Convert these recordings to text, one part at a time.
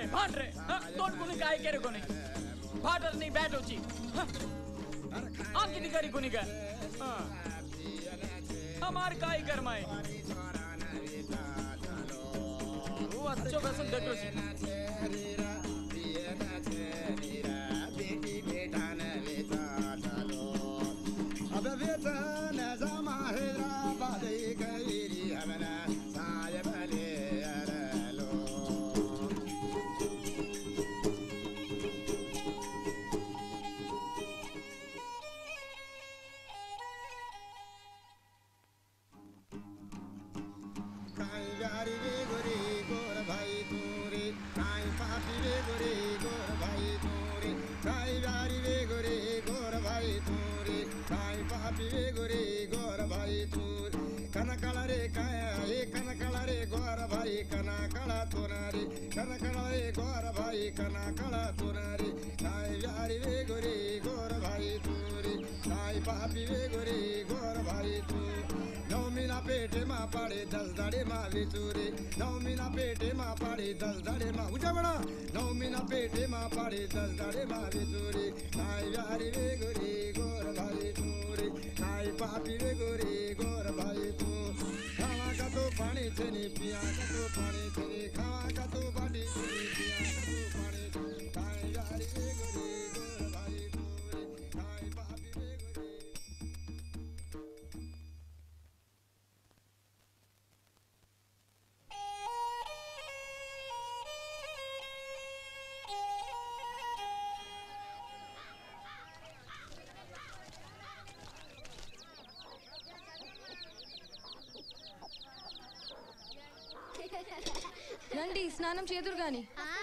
भाट रे हाँ, तोड़ कोणी काय केरे कोणी भाटर नाही बॅट होची हाँ, आम किती करी कोणी काय हाँ, हमार काय करमाय वो अच्छो बेसन देखो सी काई गारी वे गोरे गोर भाई तोरे काई पापी वे गोरे गोर भाई तोरे काई गारी वे गोरे गोर भाई तोरे काई पापी वे गोरे गोर भाई तोरे కనకళ రే కాయ ఏ కనకళ రే గోర భాయి కనకళ తోనారి కనకళ రే గోర భాయి కనకళ తోనారి కాయ వ్యారి వే గోరే గోర భాయి తోరి కాయ పాపి వే గోరే గోర భాయి తోరి નવમીના પેટેમાં પાડે દસ દાડેમાં વિચુરે નવમીના પેટેમાં પાડે દસ દાડેમાં ઉજાવણા નવમીના પેટેમાં પાડે દસ દાડેમાં વિચુરે કાય વ્યારી રે ગોરી ગોર ભાઈ ચોરે કાય પાપી રે ગોરી ગોર ભાઈ તું ખાવા કાતો પાણી છે ને પિયા કાતો પાણી છે ને ખાવા કાતો પાણી છે ને પિયા કાતો પાણી છે ને. કાય વ્યારી રે ગોરી ગોર ભાઈ ચોરે કાય પાપી રે ગોરી రండి స్నానం చేదురు గాని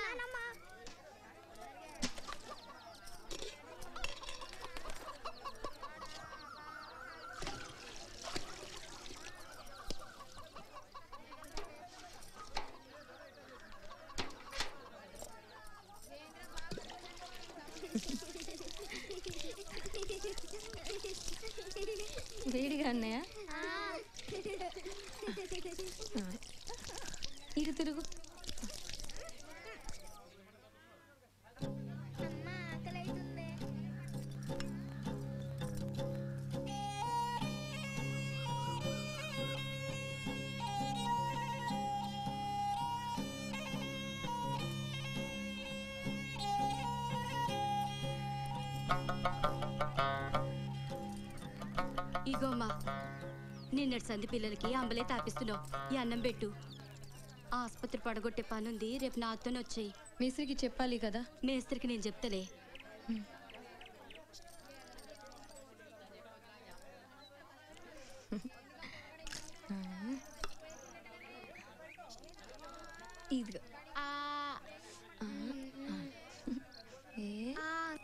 వేడిగా అన్నయ్య ఇటు తిరుగు ఇగోమ్మా నిన్నటి సంధి పిల్లలకి అంబలే తాపిస్తున్నావు ఈ అన్నం పెట్టు ఆ ఆసుపత్రి పడగొట్టే పనుంది రేపు నాతోనే వచ్చేయి మేస్త్రికి చెప్పాలి కదా మేస్త్రికి నేను చెప్తలే ఇదిగో ఏ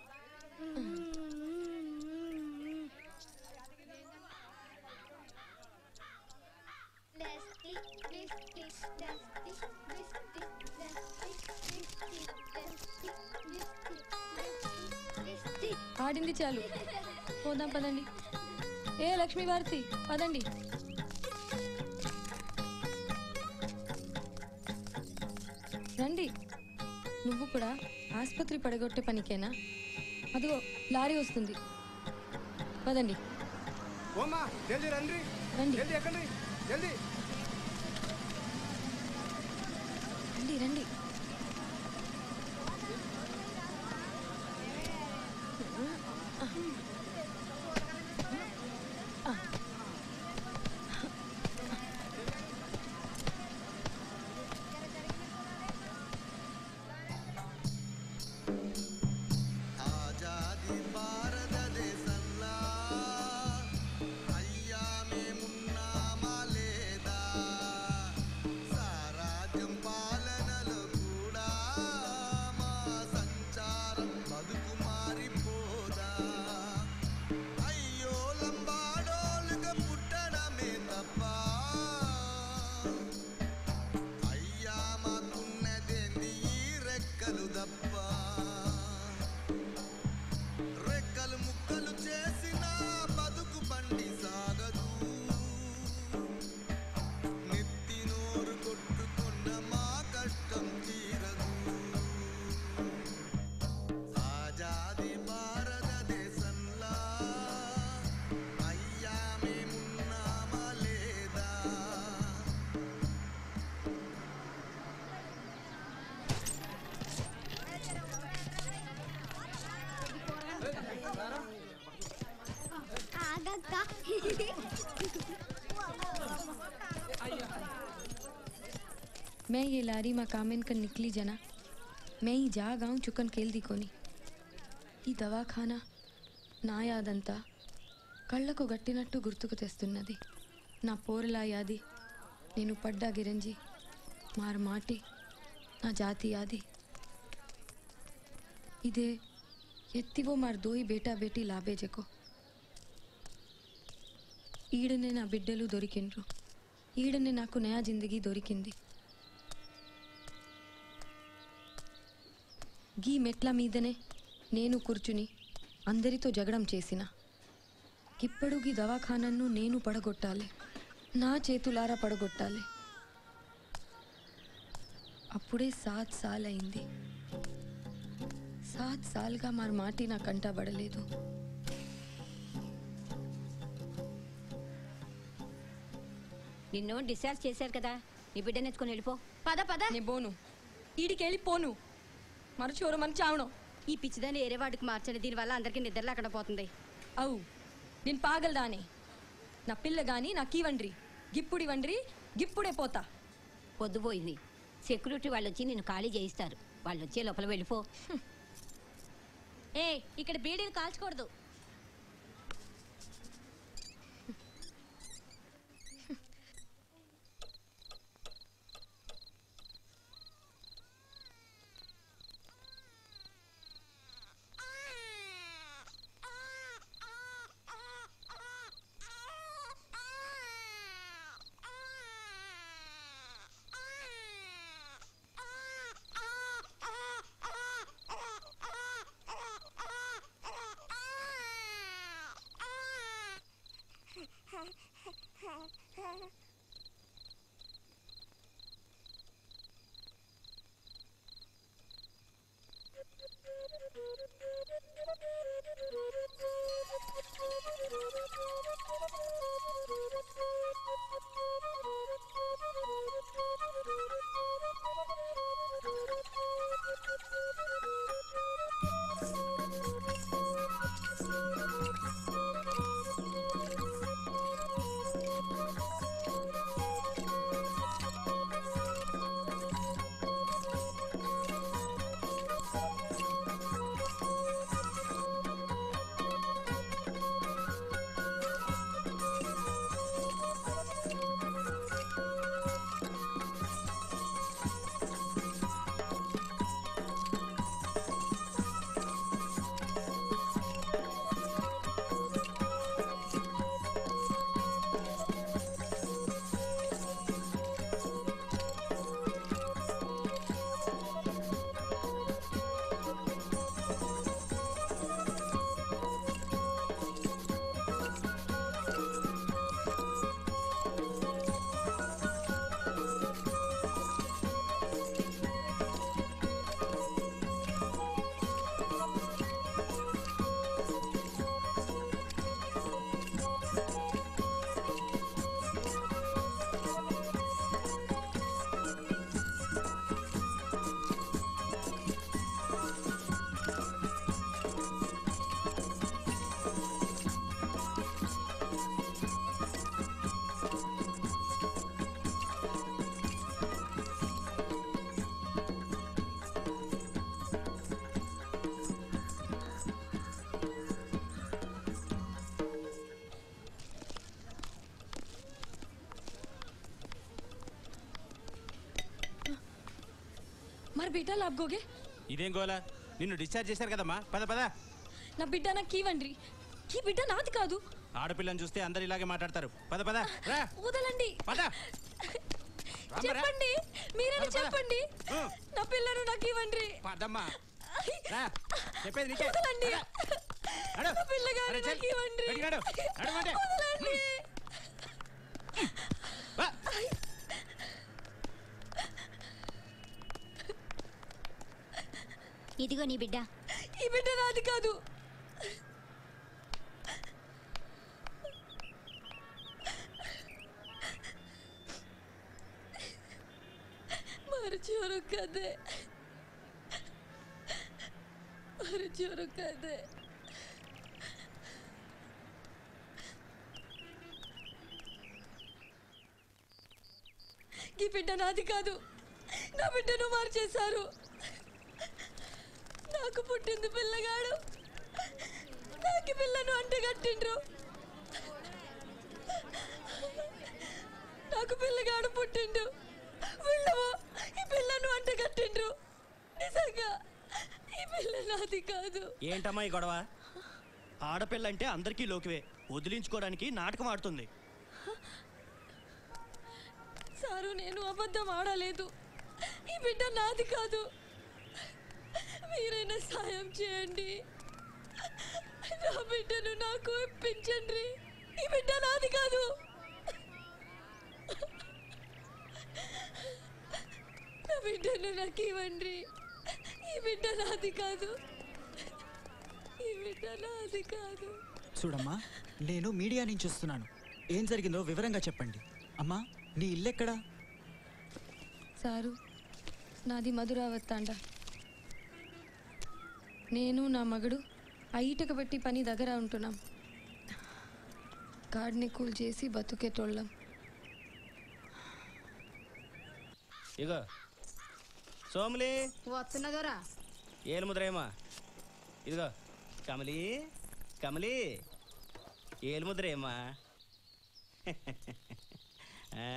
ఆడింది చాలు పోదాం పదండి ఏ లక్ష్మీ భారతి పదండి రండి నువ్వు కూడా ఆసుపత్రి పడగొట్టే పనికేనా అదిగో లారీ వస్తుంది పదండి ఓమ్మా జల్దీ రండి రండి జల్దీ ఎక్కండి జల్దీ రండి రండి ఆజాది భారతదేశంలా అయ్యా మేమున్నామా లేదా సారాజ్యం పాలనలో मैं ये लारी माँ कामेन कर निकली जना मैं ही जा गाँव चुकन కేల్ది కొని ఈ దవాఖానా నా యాదంతా కళ్ళకు గట్టినట్టు గుర్తుకు తెస్తున్నది నా పోరలా యాది నేను పడ్డా గిరంజి మారు మాటి నా జాతి యాది ఇదే ఎత్తివో మారు దోయి బేటా బేటీ లాభే జకో ఈడనే నా బిడ్డలు దొరికిండ్రు ఈడనే నాకు నయా జిందగీ దొరికింది గీ మెట్ల మీదనే నేను కూర్చుని అందరితో జగడం చేసిన ఇప్పుడు గీ దవాఖానను నేను పడగొట్టాలి నా చేతులారా పడగొట్టాలి అప్పుడే సాత్ సాల్ అయింది సాత్ సాల్గా మారు మాటి నా కంటబడలేదు నిన్ను డిశ్చార్జ్ చేశారు కదా నీ బిడ్డను ఎత్తుకొని వెళ్ళిపో పద పద నే బోను ఈడికెళ్ళి పోను మరచోరు మన చావను ఈ పిచ్చిదాన్ని ఏరే వాడికి మార్చండి దీనివల్ల అందరికీ నిద్ర లేకుండా పోతుంది అవు నేను పాగలదానే నా పిల్ల గాని నాకు ఇవ్వండ్రి గిప్పుడి వండ్రి గిప్పుడే పోతా పొద్దుపోయింది సెక్యూరిటీ వాళ్ళు వచ్చి నిన్ను ఖాళీ చేయిస్తారు వాళ్ళు వచ్చే లోపల వెళ్ళిపో ఏ ఇక్కడ బీడీలు కాల్చకూడదు మరి బిడ్డ లాభగోగే ఇదేం గోలా నిన్ను డిశ్చార్జ్ చేశారు కదమ్మా పద పద నా బిడ్డ నాకు ఇవ్వండ్రి ఈ బిడ్డ నాది కాదు ఆడపిల్లని చూస్తే అందరు ఇలాగే మాట్లాడతారు పద పద రా వదలండి పద రామరా. చెప్పండి మీరే పద, పద. చెప్పండి ఆ. నా పిల్లను నాకు ఇవ్వండి పదమ్మా రా చెప్పేది నీకే వదలండి పద. నడు. నా పిల్లగారు అరే, చెల్. నాకు ఇవ్వండి బయటికి నడు. నడవండి. వదలండి వా. ఇదిగో నీ బిడ్డ ఈ బిడ్డ నాది కాదు మరచోరు కదే మరచోరు కదే ఈ బిడ్డ నాది కాదు నా బిడ్డను మార్చేశారు నాకు పుట్టింది పిల్లగాడు నాకు ఈ పిల్లను అంటగట్టిండ్రు నాకు పిల్లగాడు పుట్టిండు వీళ్ళము ఈ పిల్లను అంటగట్టిండ్రు నిజంగా ఈ పిల్ల నాది కాదు ఏంటమ్మా ఈ గొడవ ఆడపిల్లంటే అందరికీ లోకివే వదిలించుకోవడానికి నాటకం ఆడుతుంది సారు నేను అబద్ధం ఆడలేదు ఈ బిడ్డ నాది కాదు మీరైనా సాయం చేయండి నా బిడ్డను నాకు ఇప్పించండి ఈ బిడ్డ నాది కాదు నా బిడ్డను నాకు ఇవ్వండి ఈ బిడ్డ నాది కాదు ఈ బిడ్డ నాది కాదు చూడమ్మా నేను మీడియా నుంచి వస్తున్నాను ఏం జరిగిందో వివరంగా చెప్పండి అమ్మా నీ ఇల్లెక్కడా సారు నాది మధురావత్తాండ నేను నా మగడు ఆ ఈటక పెట్టి పని దగ్గర ఉంటున్నాం గాడిని కూల్ చేసి బతుకేటోళ్ళం ఇగో సోములి వస్తున్నదోరా ఏలు ముద్రేమా ఇదిగో కమలి కమలి ఏలు ముద్రేమా ఆ.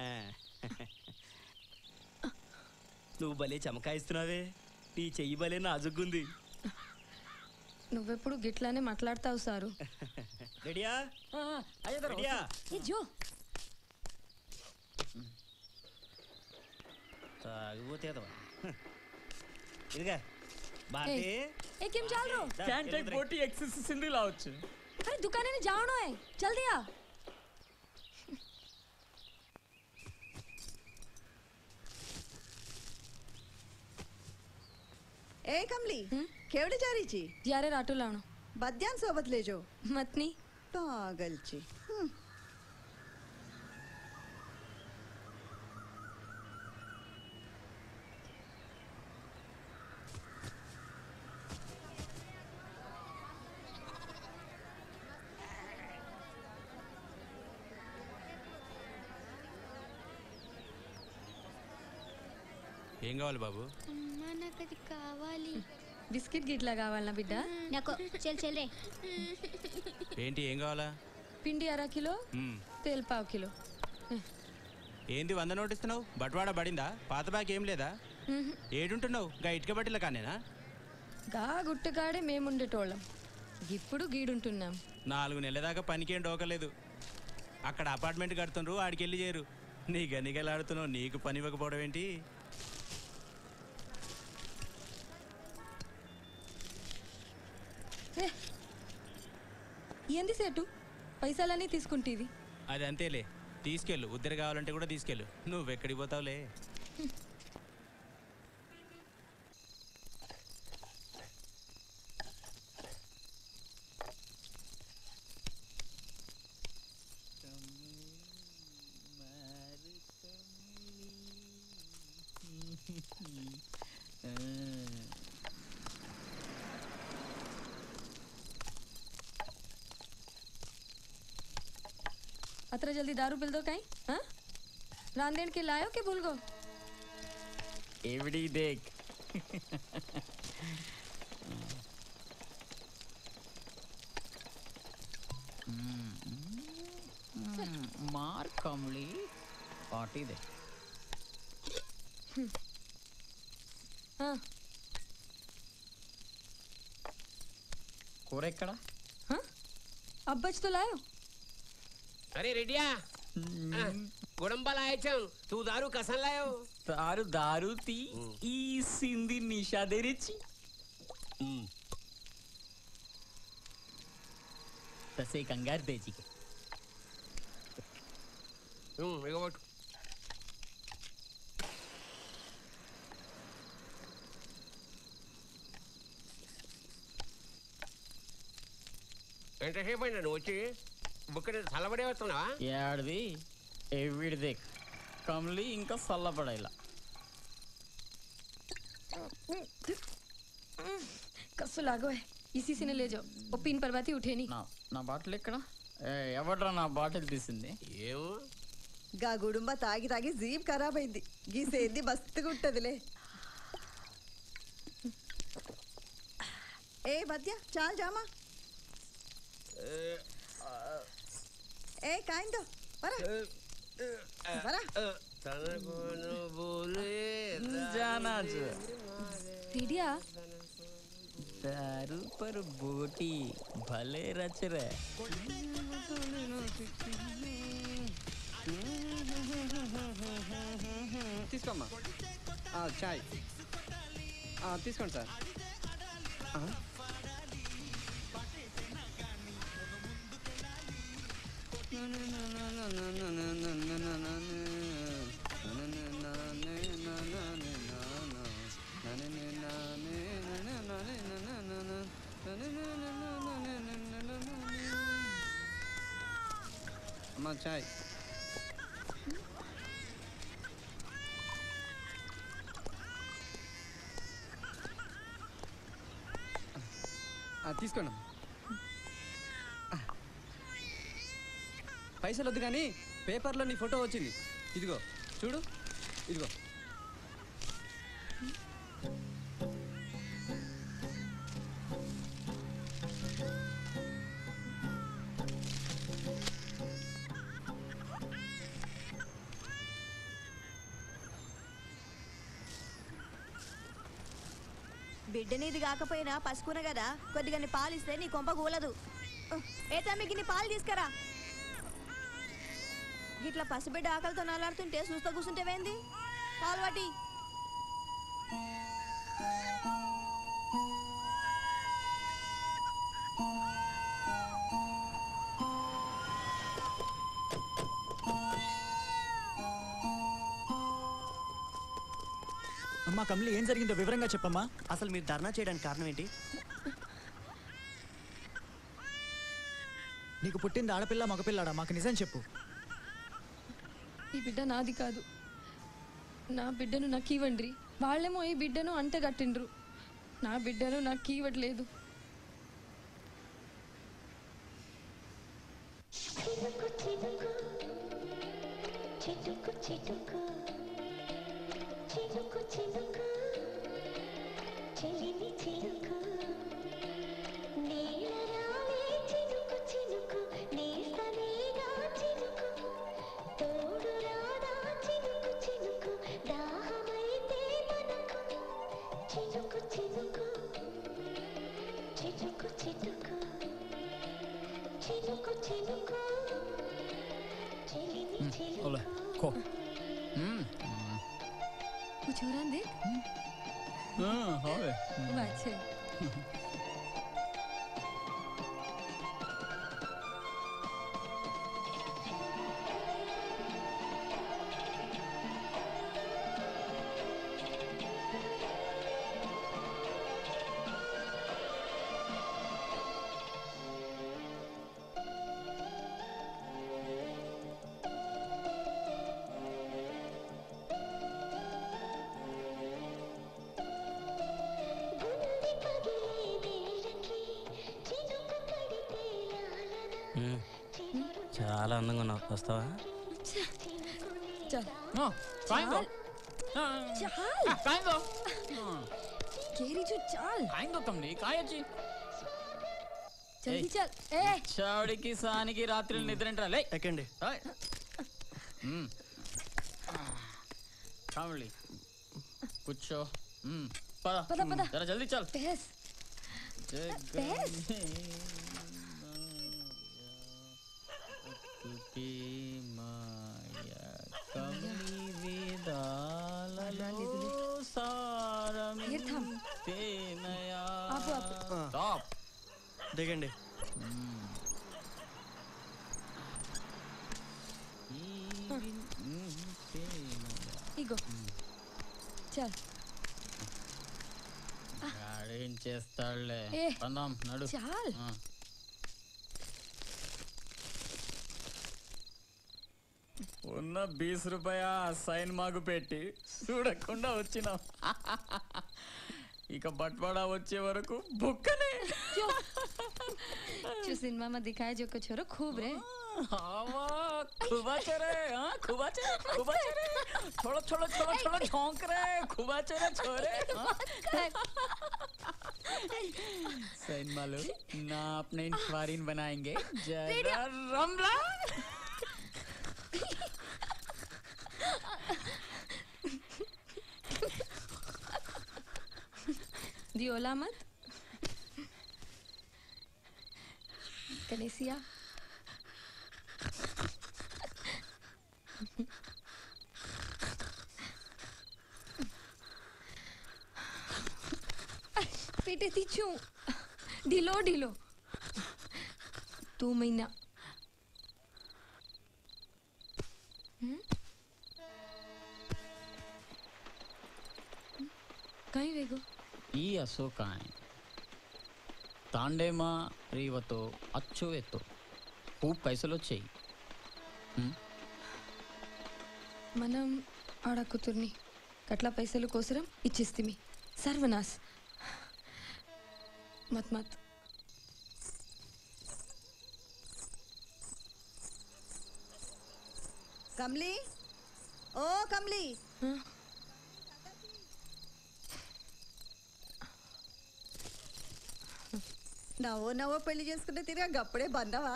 నువ్వు భలే చమకాయిస్తున్నావే నీ చెయ్యి భలే నాజుగ్గుంది నువ్వెప్పుడు గిట్లానే మాట్లాడతావు సారు రెడీయా అయ్యగారు రెడీయా ఏ జో తాగిపోతే అదవా. ఇదిగా భారతి ए केम चाल रो దా, క్యాన్ ఏలు టేక్ ముద్రే. బోటీ ఎక్సెస్ సింధి లావచ్చు अरे दुकाने में जाओ ना है जल्दी आ એ કમલી કેવડે જારી છી જ્યારે રાટો લાવણો બદ્યાન સોબત લેજો મતની પાગલ છી હમ. ఏం కావాలి బాబు అమ్మా నాకు అది కావాలి బిస్కెట్ గిట్లా కావాలనా బిడ్డ నాకు చెల్ చెల్లే ఏంటి ఏం కావాలా పిండి అర కిలో మ్మ్. తేల్ పావు కిలో ఏంది వంద నోటు ఇస్తున్నావు బట్వాడ పడిందా పాత బ్యాగ్ ఏం లేదా ఏడుంటున్నావు గా ఇటుక బట్టిల కానేనా గా గుట్టకాడే మేముండేటోళ్ళం ఇప్పుడు గీడుంటున్నాం నాలుగు నెలల దాకా పనికేం డోకలేదు అక్కడ అపార్ట్మెంట్ కడుతుండ్రు ఆడికి వెళ్ళి చేరు నీ గనిగలాడుతున్నావు నీకు పని ఇవ్వకపోవడం ఏంటి ఏంది సేటు పైసలన్నీ తీసుకుంటేవి అది అంతేలే తీసుకెళ్ళు ఉద్దరు కావాలంటే కూడా తీసుకెళ్ళు నువ్వు ఎక్కడికి పోతావులే अतरा जल्दी दारू पिल दो कहीं हाँ रांदेड़ के लायो के भूल गो एवडी देख मार कमली पार्टी दे हाँ కూర ఎక్కడ हाँ अब बच तो लायो अरे रेडिया गुड़म्बा लाए चल तू दारू कसन लायो दारू दारू ती ఈ సింధి నిషా తెరిచి तसे कंगार द्यायची का हम्म, इगो पట్టు. ఎంతసేపు అయినా నువ్వు వచ్చి బుక్ చల్లబడే వస్తున్నావా ఏడది ఎవిడిదే కమలి ఇంకా చల్లపడాయిలా कस्सो लागो है इसी से ने ले जाओ वो पिन परवाती उठे नहीं నా నా బాటిల్ ఎక్కడ ఏ, ఎవడ్రా నా బాటిల్ తీసింది ఏమో గా గుడుంబ తాగి తాగి జీప్ ఖరాబ్ అయింది గీసేంది మస్తుగా ఉంటదిలే ఏ మధ్య చాలు జామా ఏ కాయిందో వరా వరా जाना जो रेडिया दारू पर बोटी भले रच रहे తీసుకోమ్మా ఆ, చాయ్ ఆ, తీసుకోండి సార్ ఆ. అమ్మా చాయ్ ఆ, తీసుకోండి పైసలు వద్దు కానీ పేపర్లో నీ ఫోటో వచ్చింది ఇదిగో చూడు ఇదిగో బిడ్డనిది కాకపోయినా పసుకున కదా కొద్దిగా పాలిస్తే నీ కొంప కూలదు ఏ తమ్మికి నీ పాలు తీసుకురా ఇట్లా పసిబిడ్డ ఆకలితో నలాడుతుంటే చూస్తా కూర్చుంటేవేంది పాలు వాటి అమ్మా కమలి ఏం జరిగిందో వివరంగా చెప్పమ్మా అసలు మీరు ధర్నా చేయడానికి కారణం ఏంటి నీకు పుట్టింది ఆడపిల్ల మగపిల్లాడా మాకు నిజం చెప్పు ఈ బిడ్డ నాది కాదు నా బిడ్డను నాకు ఇవ్వండి వాళ్ళేమో ఈ బిడ్డను అంటగట్టిండ్రు నా బిడ్డను నాకు ఇవ్వట్లేదు చిటుకు చిటుకు చిటుకు చిటుకు చెలిమి చిలుకు నీలరాలే చినుకు చినుకు నేస్తనేగా చినుకు తోడు రాదా చినుకు చినుకు దాహమైతే మనకు చినుకు చినుకు చిటుకు చిటుకు చినుకు చినుకు చెలిమి చిలుకు ओले को हम्म कुछ हो रहा है देख हाँ होवे वो अच्छे గుండె పగిలే వేళకి చినుకు పడితే లాలన చాలా అందంగా ఉన్నావు వస్తావా चल हाँ खाएंगे चल खाएंगे केरी जो चल खाएंगे कमली खाए जी जल्दी चल ए చావుడికి సానికి రాత్రులు నిద్రంటరా లే ఎక్కండి కామలి కూర్చో మ్మ్. పద పద, పద. జరా జల్దీ చల్ बेस बेस తుకి మాయ కమలి వేదాలలో సారం फिर थम తేనయా ఆపు, ఆపు. స్టాప్ దిగండి ఇగో చల్ ఏం చేస్తాడులే ఏ, పందాం నడు చాల్. ఆ. ఉన్న బీస్ రూపాయ సైన్ మాకు పెట్టి చూడకుండా వచ్చినాం ఇక బట్వాడా వచ్చే వరకు బుక్కనే जो सिनेमा में दिखाया जो कुछ हो खूब रे हवा खूब अच्छा रहे हाँ खूब अच्छा रहे खूब अच्छा रहे थोड़ा थोड़ा थोड़ा थोड़ा झोंक रहे खूब अच्छा रहे छोरे हाँ? सैन मालूम ना अपने इंक्वारीन बनाएंगे जरा रमला दियोला मत कलेसिया પેટેથી છું ઢીલો ઢીલો તું મહિના હમ? કઈ વેગો ఈ అశోకాయ్ తాండేమా రీవతో అచ్చు ఎత్తో खूब పైసలు వచ్చాయి హ్మ్? మనం ఆడ కూతుర్ని కట్ల పైసలు కోసరం ఇచ్చేస్తిమి సర్వనాశ్ మత్ మత్ కమ్లీ ఓ కమ్లీ నవ్వో నవ్వో పెళ్లి చేసుకుంటే తిరిగి అప్పుడే బందవా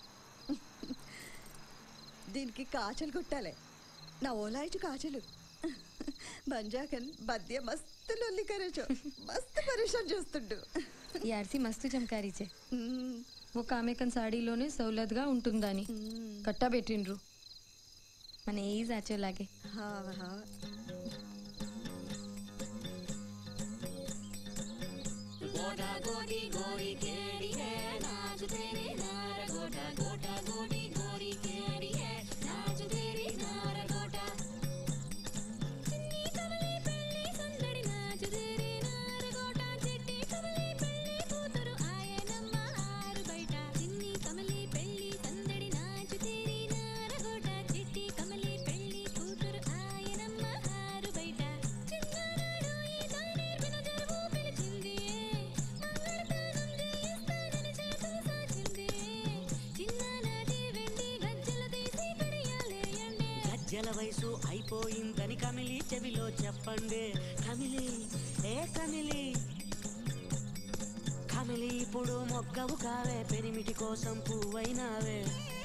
దీనికి కాచలు కుట్టాలి నా ఓలాయిచు కాచలు బంజాకన్ బద్య మస్తు లొల్లి కరేచో మస్తు పరేషాన్ చేస్తుండు యాడ్సి మస్తు చమకారీచే ఒక ఆమె కన్ సాడీలోనే సౌలత్గా ఉంటుందని కట్టా పెట్టిండ్రు మన ఏ జాచేలాగే హా హా गोटा गोटी गोरी केड़ी है नाच तेरी नार गोटा गोटा गोटी गोरी केड़ी है नाच तेरी नार गोटा चिन्नी कमली పెళ్లి సందడి నాచ तेरी నార గోటా చిట్టి కమలి పెళ్లి కూతురు ఆయనమ్మ ఆరు బయట చిన్ని కమలి పెళ్లి సందడి నాచ तेरी నార గోటా చిట్టి కమలి పెళ్లి కూతురు ఆయనమ్మ ఆరు బయట చిన్ననాడు ఈ దానేర్పిన జరువు పిలిచింది గజ్జల వయసు అయిపోయిందని కమిలి చెవిలో చెప్పండి కమిలి ఏ కమిలి కమిలి ఇప్పుడు మొగ్గవు కావే పెరిమిటి కోసం పువ్వైనావే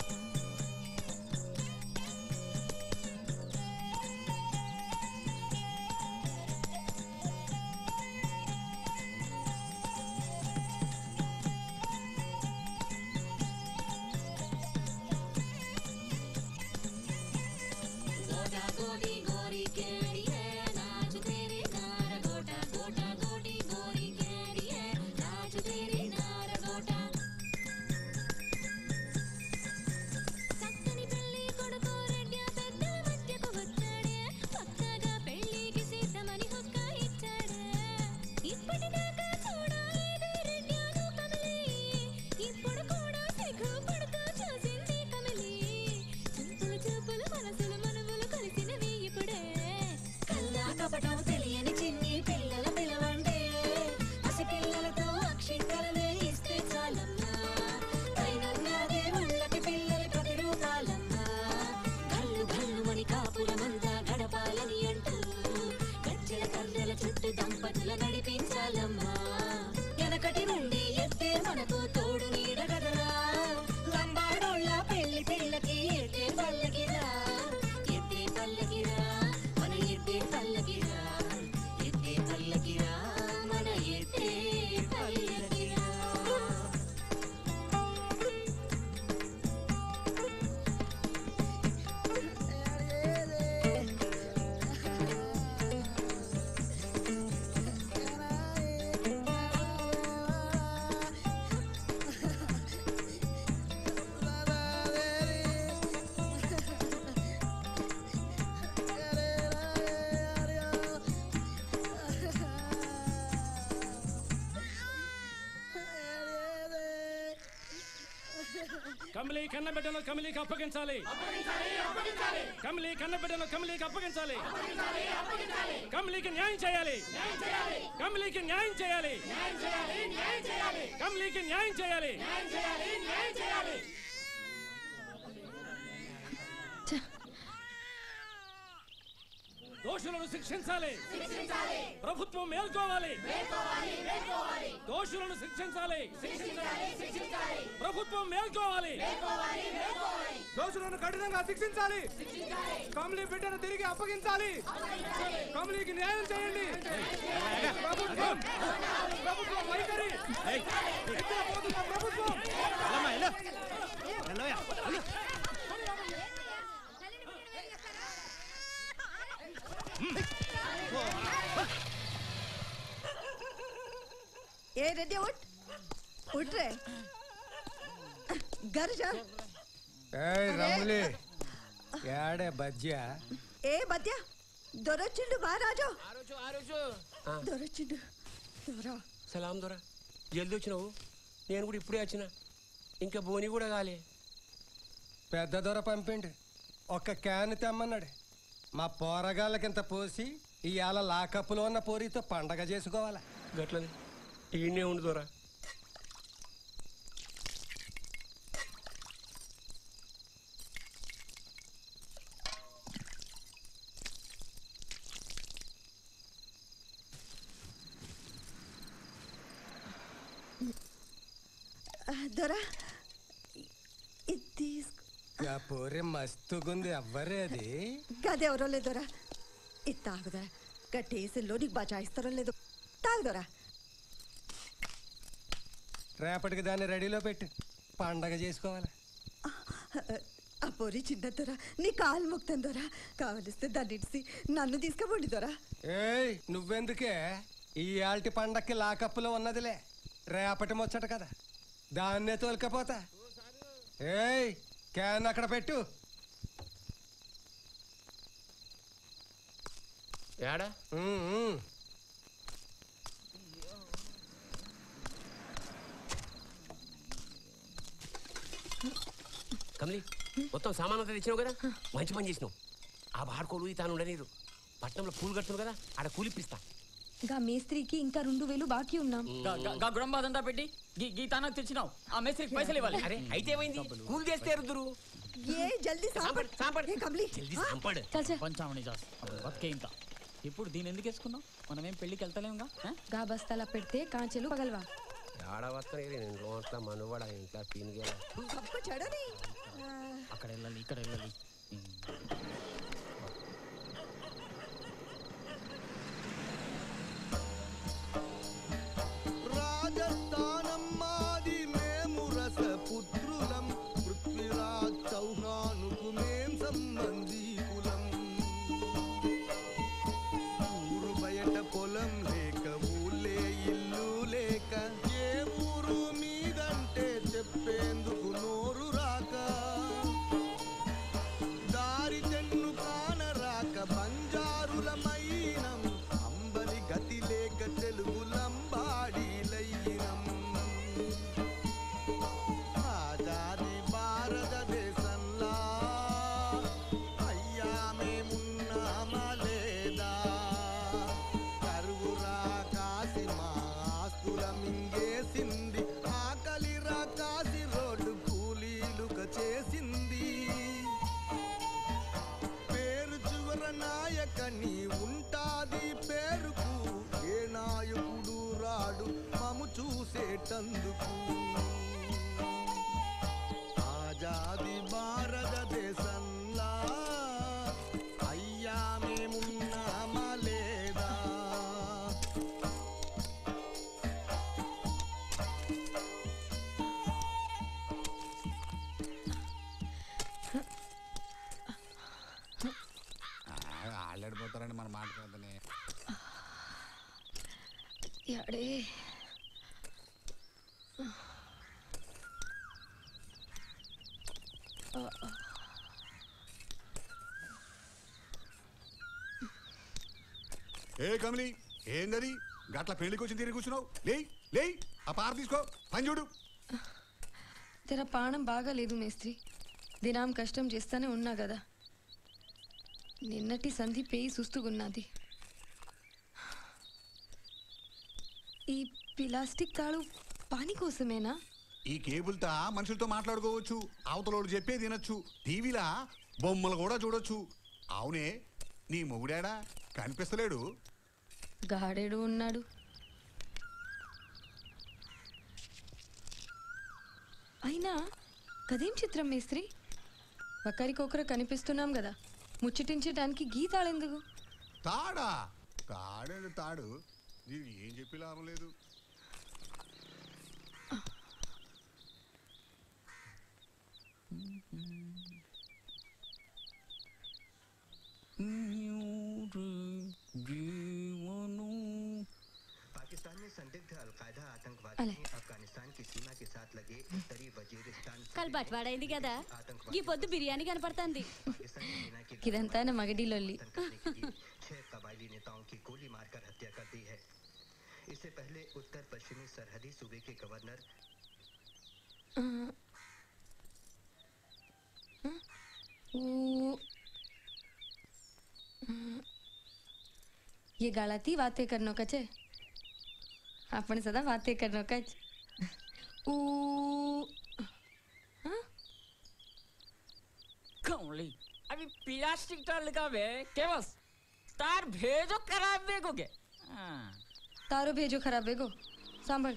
गोटा गोटी गोरी केड़ी है नाच तेरी नार गोटा गोटा गोटी गोरी केड़ी है नाच तेरी नार गोटा చక్కని పెళ్లి కొడుకు రెడ్డి పెద్దల మధ్యకు వచ్చాడే పక్కగా పెళ్లికి సిద్ధమని హొక్క ఇచ్చాడే ఇప్పటిదాకా చూడలేదు రెడ్డియాను కమలి ఇప్పుడు కూడా సిగ్గుపడుతూ చూసింది కమలి చూపులు చూపులు మనసులు మనములు కలిసినవి ఇప్పుడే కల్లా కపటం తెలియని చిన్ని పిల్లల పిలవండి పసి పిల్లలతో అక్షింతలనే ఇస్తే చాలమ్మా పైనన్నా దేవుళ్ళకి పిల్లల ప్రతిరూపాలమ్మా కళ్ళు కళ్ళుమని కాపురమంతా గడపాలని అంటూ గజ్జల కర్రల చుట్టూ దంపతుల నడిపించాలమ్మా వెనకటి నుండి ఎత్తే మనకు తోడు నీడ కదరా లంబాడోళ్ళ పెళ్లి పిల్లకి ఎత్తే పల్లకిరా ఎత్తే పల్లకిరా మన ఎత్తే పల్లకిరా ఎత్తే పల్లకిరా మన ఎత్తే పల్లకిరా కమలి కన్నబిడ్డను కమలికి అప్పగించాలి కమలి కన్నబిడ్డను కమలికి అప్పగించాలి కమలికి న్యాయం చేయాలి కమలికి న్యాయం చేయాలి కమలికి న్యాయం చేయాలి దోషులను శిక్షించాలి ప్రభుత్వం మేల్కోవాలి దోషులను శిక్షించాలి ప్రభుత్వం మేల్కోవాలి దోషులను కఠినంగా శిక్షించాలి కమలి బిడ్డను తిరిగి అప్పగించాలి కమలికి న్యాయం చేయండి ప్రభుత్వం ప్రభుత్వం వైఖరి నిద్రపోతున్న ప్రభుత్వం ఏ రెడ్డి ఉట్ ఉట్రే గర్జా ఏయ్ రమలి ఏడే బజ్జా ఏ బద్య దొరొచ్చిండు మహారాజు ఆరోజు ఆరోజు దొరొచ్చిండు దొర సలాం దొర జల్దీ వచ్చినావు నేను కూడా ఇప్పుడే వచ్చిన ఇంకా బోని కూడా కాలే పెద్ద దొర పంపిండు ఒక్క క్యాన్ తెమ్మన్నాడు మా పోరగాళ్ళకింత పోసి ఇవాళ లాకప్పులో ఉన్న పోరితో పండగ చేసుకోవాలా గట్లది ఈయనే ఉండు దొర దొర ఇది తీసుకో ఆ పోరి మస్తుగుంది ఎవ్వరే అది గదెవరో లేదోరా ఇది తాగుదరా గట్టేసిల్లో నీకు బచాయిస్తారో లేదో తాగుదోరా రేపటికి దాన్ని రెడీలో పెట్టు పండగ చేసుకోవాలి ఆ పొరి చిన్న దొర నీ కాలు ముక్తాను దొర కావలిస్తే దాన్ని ఇడిసి నన్ను తీసుకుపోండి దొర ఏయ్ నువ్వెందుకే ఈ ఆల్టి పండక్కి లాకప్పులో ఉన్నదిలే రేపటి ముచ్చట కదా దాన్నే తోలుకపోతా ఏయ్ క్యాన్ అక్కడ పెట్టు ఏడా ఉమ్, ఉమ్. కమలి మొత్తం సామాన్ అంతా తెచ్చినావు కదా మంచి పని చేసినావు ఆ బాడుకోలు ఈ తాను ఉండనీరు పట్నంలో పూలు కడుతున్నావు కదా ఆడ కూలిప్పిస్తా గా మేస్త్రికి ఇంకా రెండు వేలు బాకీ ఉన్నాం గా- గా- గా గుడంబాదంతా పెట్టి గీ గీ తానకు తెచ్చినావు ఆ మేస్త్రికి పైసలు ఇవ్వాలి అరే అయితే ఏమైంది కూలి చేస్తే రుద్దురు ఏ జల్దీ సాంపడ్ సాంపడ్ ఏ కమలి జల్దీ సాంపడ్ పంచామణి జాస్ బతికే ఇంత ఇప్పుడు దీని ఎందుకు వేసుకున్నావు మనం ఏం పెళ్ళికి వెళ్తలేముగా ఆ? గా బస్తాల పెడితే కాంచెలు పగలవా ఆడ వస్తాను ఇంట్లో అట్లా మనువాడ ఇంట్లో పీనిగే తప్పు చెడని అక్కడ వెళ్ళాలి ఇక్కడ వెళ్ళాలి రాజస్థానం మాది మేము రసపుత్రులం పృథ్వీరాజ్ చౌహానుకు మేం సంబంధీకులం ఊరు బయట పొలం లేక ఊళ్ళే ఇల్లు లేక ఏ ఊరు మీదంటే చెప్పేందుకు నోరు రాక దారి తెన్ను కానరాక బంజారులమైనం అంబలి గతి లేక తెలుగులంబాడీలయ్యినం ఆజాది భారతదేశంలా అయ్యా మేమున్నామా లేదా కరువురా కాసి మా ఆస్తుల మింగేసింది ఆకలిరా కాసి రోడ్డు కూలీలుక చేసింది పేరు చివర నాయకని ఉంటాది పేరుకు ఏ నాయకుడు రాడు మము చూసేటందుకు ఆజాది భారతదేశంలా అయ్యా మేమున్నామా లేదా ఆళ్ళడిపోతారని మన మాట కాదని యాడే ఆ, ఆ. ఏ కమలి ఏందది గట్ల పెళ్లికి వచ్చి తిరిగి కూర్చున్నావు లేయ్ లేయ్ ఆ పార తీసుకో పని చూడు తెర పానం బాగాలేదు మేస్త్రి దినాం కష్టం చేస్తానే ఉన్నా కదా నిన్నటి సంధి పేయి సుస్తుగున్నది ఈ ప్లాస్టిక్ తాడు పాని కోసమేనా ఈ కేబుల్తో మనుషులతో మాట్లాడుకోవచ్చు అవతలోడు చెప్పే తినొచ్చు టీవీలా బొమ్మలు కూడా చూడొచ్చు అవునే నీ మొగుడాడా కనిపిస్తలేడు గాడేడు ఉన్నాడు అయినా కదేం చిత్రం మేస్త్రి ఒకరికొకరు కనిపిస్తున్నాం కదా ముచ్చటించడానికి గీతాళెందుకు తాడా తాడేడు తాడు నీకు ఏం చెప్పి లాభం లేదు पाकिस्तान में संदिग्ध अलकायदा आतंकवादी ने अफगानिस्तान की सीमा के साथ लगे उत्तरी वजीरिस्तान కాలు బట్వాడైంది కదా ఈ పొద్దు బిర్యానీ కనపడుతుంది ఇదంతా నా మగడి లొల్లి छह कबायली नेताओं की गोली मारकर हत्या कर दी है इससे पहले उत्तर पश्चिमी सरहदी सूबे के गवर्नर आ, आ, ऊ, आ, ये गाळाती वाते करनो का છે આપણે સદા વાતે કરનો का છે ऊ कमली अभी प्लास्टिक टाल लगावे के बस तार भेजो खराब बेगोगे हाँ તારો ભેજો ખરાબ વેગો સાંભળ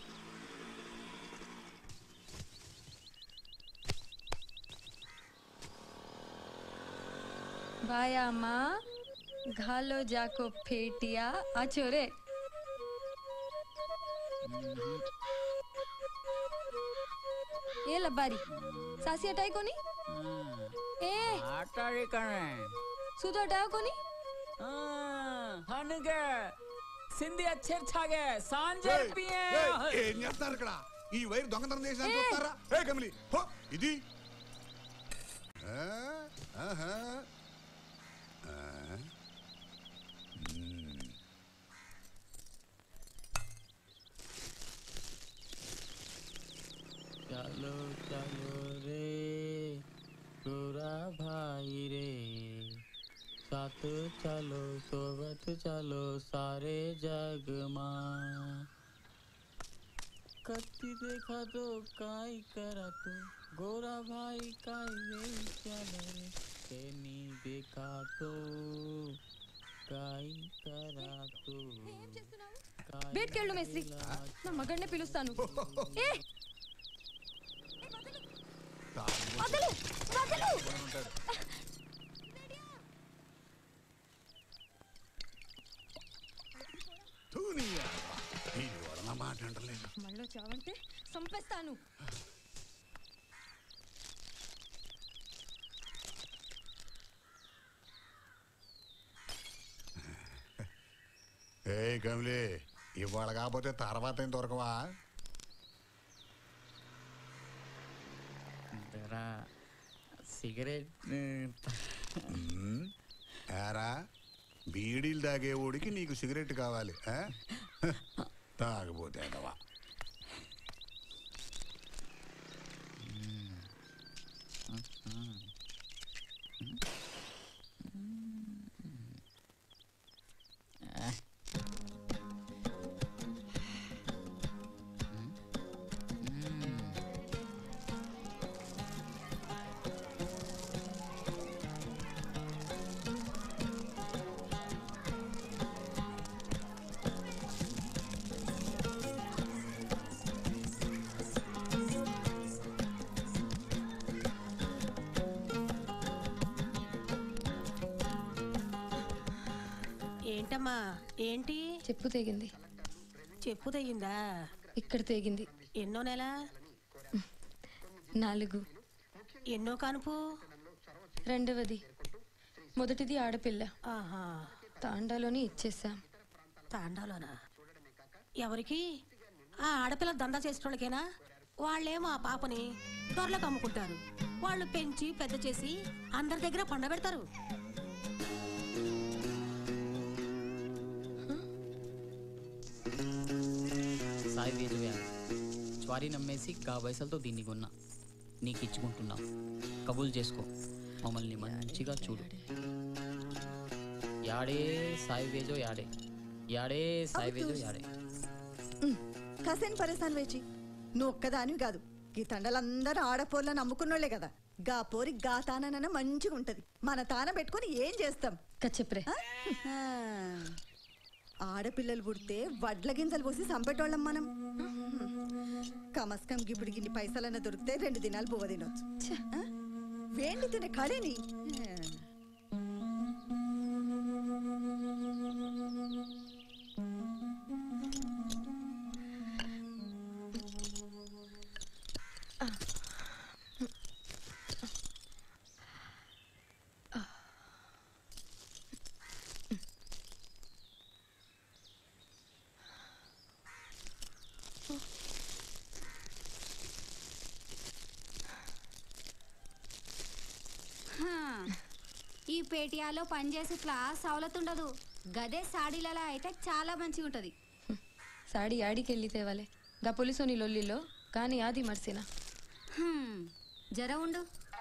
ભાયામાં ઘાલો જાકો ફેટિયા આછો રે એ લબારી સાસી હટાઈ કોની એ आटारी कने શું તો હટાયો કોની हाँ हनगे सिंधी अच्छे छागे सांजर पिए ఏయ్, ఏం చేస్తున్నారు ఇక్కడ ఈ వైర్ దొంగతనం చేసిన చూస్తారా ఏ కమిలి హో ఇది ఆ, ఆహా. ఆ, మ్మ్. चलो चलो रे गोरा भाई रे साथ चलो सोबत चलो सारे जग मां कत्ती देखा तो काई करा तो गोरा भाई काई वे चलो रे तेनी देखा तो काई करा तो బయటకెళ్ళు మేస్త్రి నా మగడినే పిలుస్తాను ఏ వదలు వదలు ఉంటాడు. తూ నీ అవ్వ. ఈ వలన మాట అంటలేదు మళ్ళీ చావంటే సంపేస్తాను ఏ కమిలి ఇవాళ కాకపోతే తర్వాత ఏం దొరకవా जरा సిగరెట్ మ్మ్. ఏరా బీడీలు తాగేవాడికి నీకు సిగరెట్ కావాలి ఆ? తాగబోతే ఎదవా ఏంటమ్మా ఏంటి చెప్పు తెగింది చెప్పు తెగిందా ఇక్కడ తెగింది ఎన్నో నెల నాలుగు ఎన్నో కానుపు రెండవది మొదటిది ఆడపిల్ల ఆహా తాండాలోని ఇచ్చేసాం తాండాలోనా ఎవరికి ఆ ఆడపిల్ల దందా చేసేటోళ్ళకేనా వాళ్ళేమో ఆ పాపని త్వరలోకి అమ్ముకుంటారు వాళ్ళు పెంచి పెద్ద చేసి అందరి దగ్గర పండబెడతారు సాయి వేజువే స్వారీ నమ్మేసి కా పైసలతో దీన్ని కొన్నా నీకు ఇచ్చుకుంటున్నాం కబూల్ చేసుకో మమ్మల్ని మంచిగా చూడు యాడే సాయి వేజో యాడే యాడే సాయి వేజో యాడే కాసేం పరేసాన్ వేచి నువ్వు ఒక్కదానివి కాదు ఈ తండలందరూ ఆడపోర్లను నమ్ముకున్నోళ్లే కదా గా పోరి గా తానన మంచిగా ఉంటది మన తాన పెట్టుకొని ఏం చేస్తాం కచ్చప్రే ఆ, ఆడపిల్లలు పుడితే వడ్ల గింజలు పోసి సంపెట్టోళ్ళం మనం కమస్కం గిప్పుడు గిన్ని పైసలన్న దొరికితే రెండు దినాలు బువ్వ తినొచ్చు ఆ? వేండి తినే కళని హా, ఈ పేటియాలో పనిచేసే క్లాస్ సవలత్ ఉండదు గదే సాడీలలో అయితే చాలా మంచిగా ఉంటది సాడి ఆడికి వెళ్ళి తేవాలే గా పులిసోని లొల్లిలో కానీ ఆది మర్సినా హ్మ్, జర ఉండు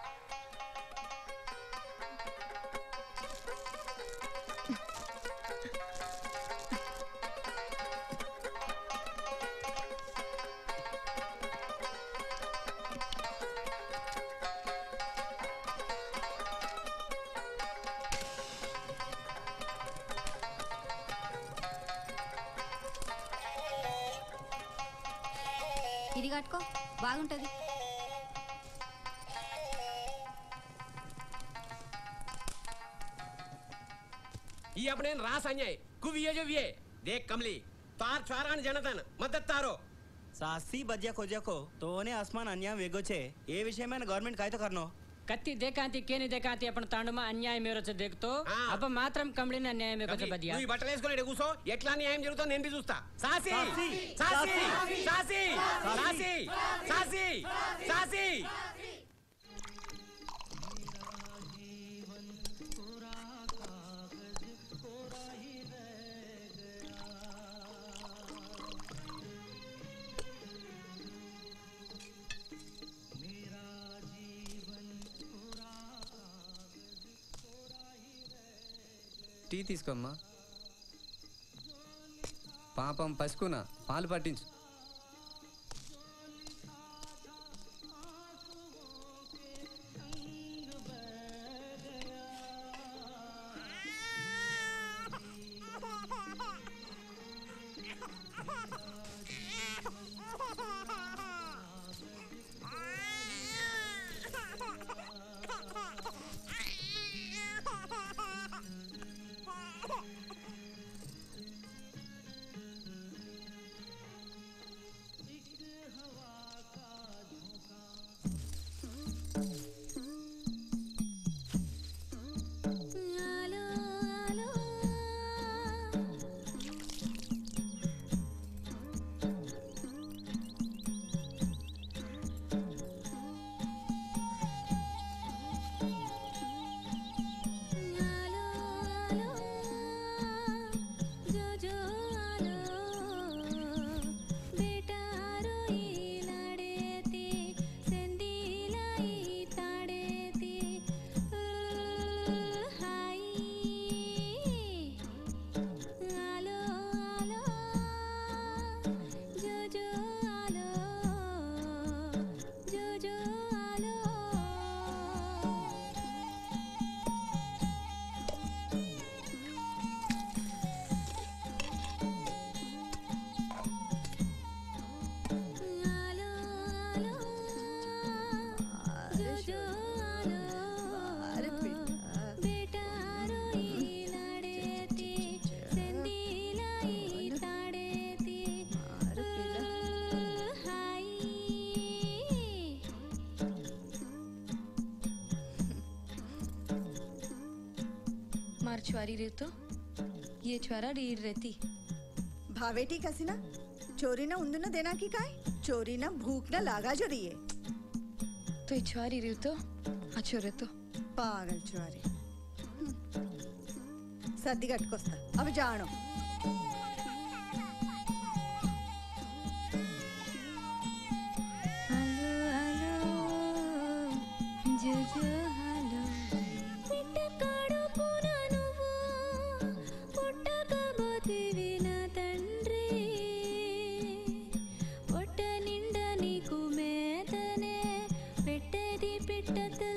ఇది కట్టుకో బాగుంటది ये अपने रास अन्याय कुविये जो विये देख कमली तार चारान जनतन मदद तारो सासी बज्या खोज्या को तोने आसमान अन्या वेगो छे ये विषय में गवर्नमेंट काय तो करनो કત્તી દેખાતી કેની દેખાતી પણ તાંડમાં અન્યાય મેરો છે દેખતો అప్ప మాత్రం కంప్లీట్ అన్యాయం మేకొచ్చ కమలి, బదియా నువ్వు ఈ బట్టలు వేసుకొని ఈడ కూసో ఎట్లా న్యాయం జరుగుతుందో నేను బి చూస్తా సాసి సాసి! సాసి సాసి! సాసి సాసి సాసి సాసి టీ తీసుకోమ్మా పాపం పసుకున పాలు పట్టించు मार छुआरी रे तो ये छुआरा रीर रहती भावेटी कसिना चोरीना उंदुना देना की काय चोरीना भूखना लागा जो रही है तो ये छुआरी रे तो अच्छो रे तो పాగల్ చువారి సర్ది కట్టుకొస్తా అవి జాను జో జో హలో పిట్ట కడుపున నువ్వు పుట్టకబోతివి నా తండ్రి పొట్ట నిండా నీకు మేతనే పెట్టేది పిట్టతో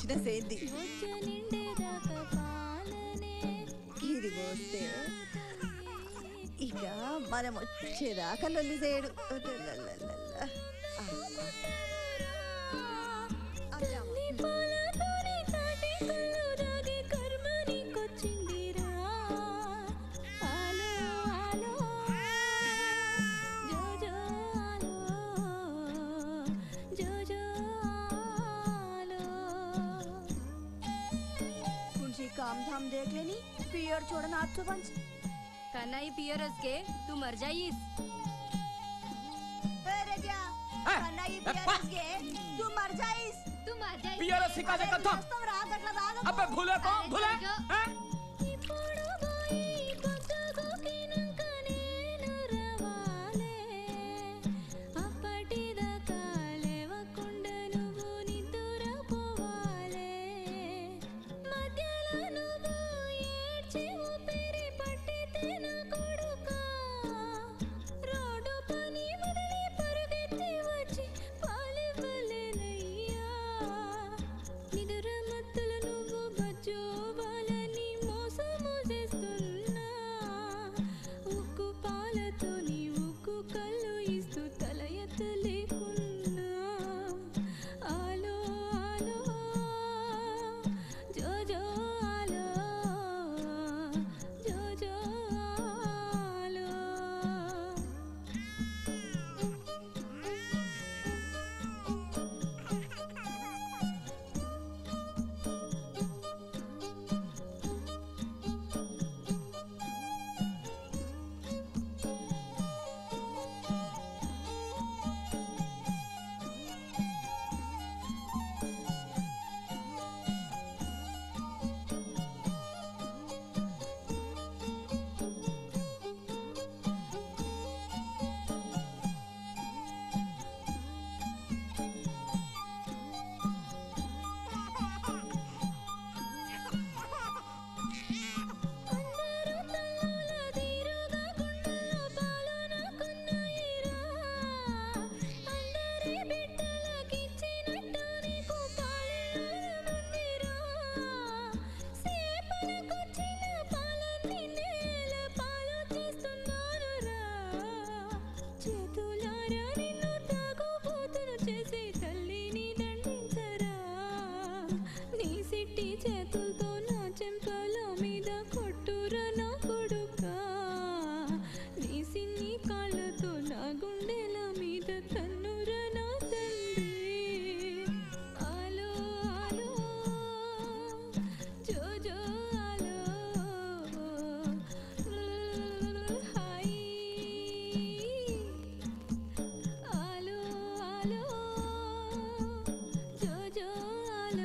వచ్చిన సేంది ఇది పోస్తే ఇక మనం వచ్చేదాకా లొల్లి చేయడు లలలలల. ఆ, कुंची काम धाम देख लेनी पियर छोड़ना आज तो पंच कन्ना ही पियर के तू मर जाइस अरे जा कन्ना ये पियर के तू मर जाइस तू मर जाइस पियर सिक्का दे कथम तो रात अगला दाग अबे भूले कौन भूले हैं? ఉక్కు పాలతో నీ ఉక్కు కళ్ళు ఇస్తూ తల ఎత్తలేకున్నా ఆలో ఆలో జో జో ఆలో జో జో ఆలో చేతులారా నిన్ను తాగుబోతును చేసి తల్లిని దండించరా నీ సిట్టి చేతులతో నా చెంపల మీద కొట్టురా నా కొడుకా నీ సిన్ని కాళ్ళతో నా గుండెల మీద తన్నురా నా తండ్రి ఆలో ఆలో జో జో ఆలో హాయ్ ఆలో ఆలో జో జో ఆలో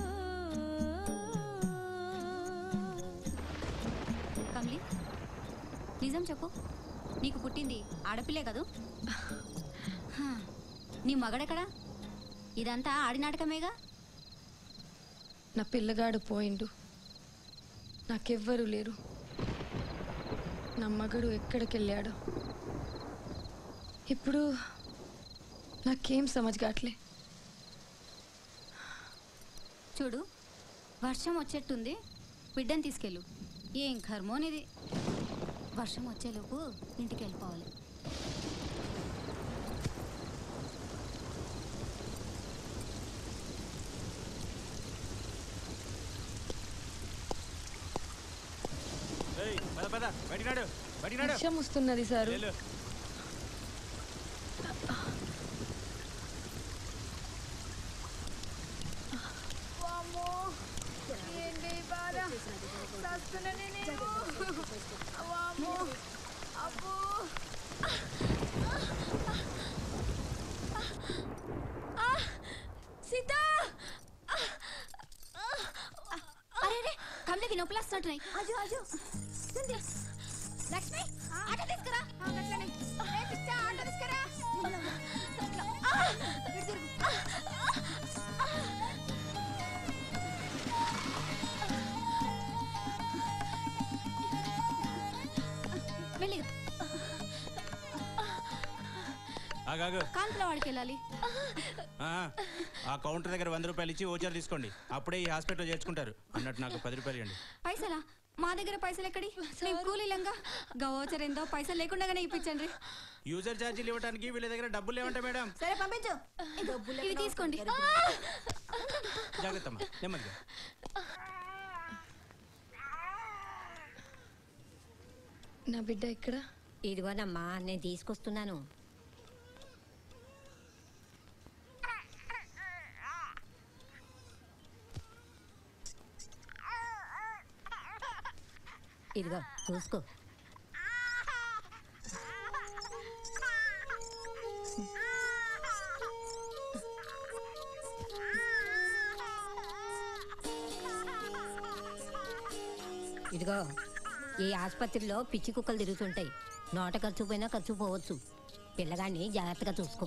కమలి నిజం చెప్పు నీకు పుట్టింది ఆడపిల్లే కదూ హా, నీ మగడెక్కడా ఇదంతా ఆడినాటకమేగా నా పిల్లగాడు పోయిండు నాకెవ్వరూ లేరు నా మగడు ఎక్కడికి వెళ్ళాడు ఇప్పుడు నాకేం సమజ్ కావట్లే చూడు వర్షం వచ్చేట్టుంది బిడ్డని తీసుకెళ్ళు ఏం కర్మోనిది వర్షం వచ్చేలోపు ఇంటికి వెళ్ళిపోవాలి ఏయ్, పద పద బయటికి నాడు బయటికి నాడు వర్షం వస్తున్నది సారు వెళ్ళు. వామ్మో ఏంటి ఈ బాధ చస్తున్ననే నేను వామ్మో అబ్బో సీత అరే రే కమలకి నొప్పులు వస్తుంటున్నాయి ఆజు ఆజు జల్దీ లక్ష్మి ఆటో తీసుకురా అట్లనే ఏ పిచ్చ ఆటో తీసుకురా మెల్లిగా ఆగాగు కాంతిలో వాడికి వెళ్ళాలి ఆ, ఆ కౌంటర్ దగ్గర వంద రూపాయలు ఇచ్చి ఓచర్ తీసుకోండి అప్పుడే ఈ హాస్పిటల్ చేర్చుకుంటారు అన్నట్టు నాకు పది రూపాయలు ఇవ్వండి పైసలా మా దగ్గర పైసలు ఎక్కడి మేము కూలీలంగా గవోచర్ ఏందో పైసలు లేకుండానే ఇప్పించండి యూజర్ ఛార్జీలు ఇవ్వడానికి వీళ్ళ దగ్గర డబ్బులు లేవంట మేడం సరే పంపించు ఇది తీసుకోండి జాగ్రత్త అమ్మా నెమ్మదిగా నా బిడ్డ ఎక్కడ ఇదిగోనమ్మా నేను తీసుకొస్తున్నాను ఇదిగో చూసుకో ఇదిగో ఈ ఆసుపత్రిలో పిచ్చి కుక్కలు తిరుగుతుంటాయి నోట ఖర్చు పోయినా ఖర్చు పోవచ్చు పిల్లగాన్ని జాగ్రత్తగా చూసుకో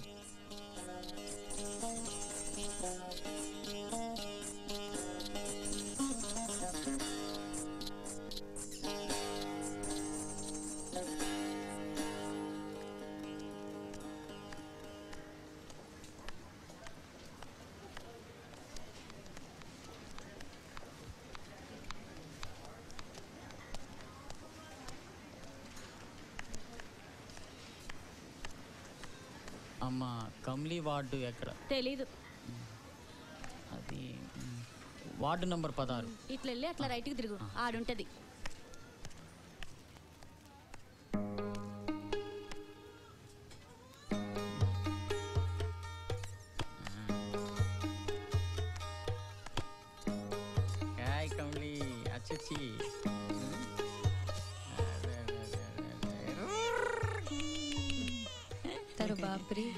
అమ్మ కమ్లీ వార్డు ఎక్కడ తెలీదు అది మ్, వార్డు నంబర్ పదహారు ఇట్లా వెళ్ళి అట్లా రైట్కి తిరుగు ఆడుంటది హాయ్ కమ్లీ అచ్చొచ్చి તારો બાપ રે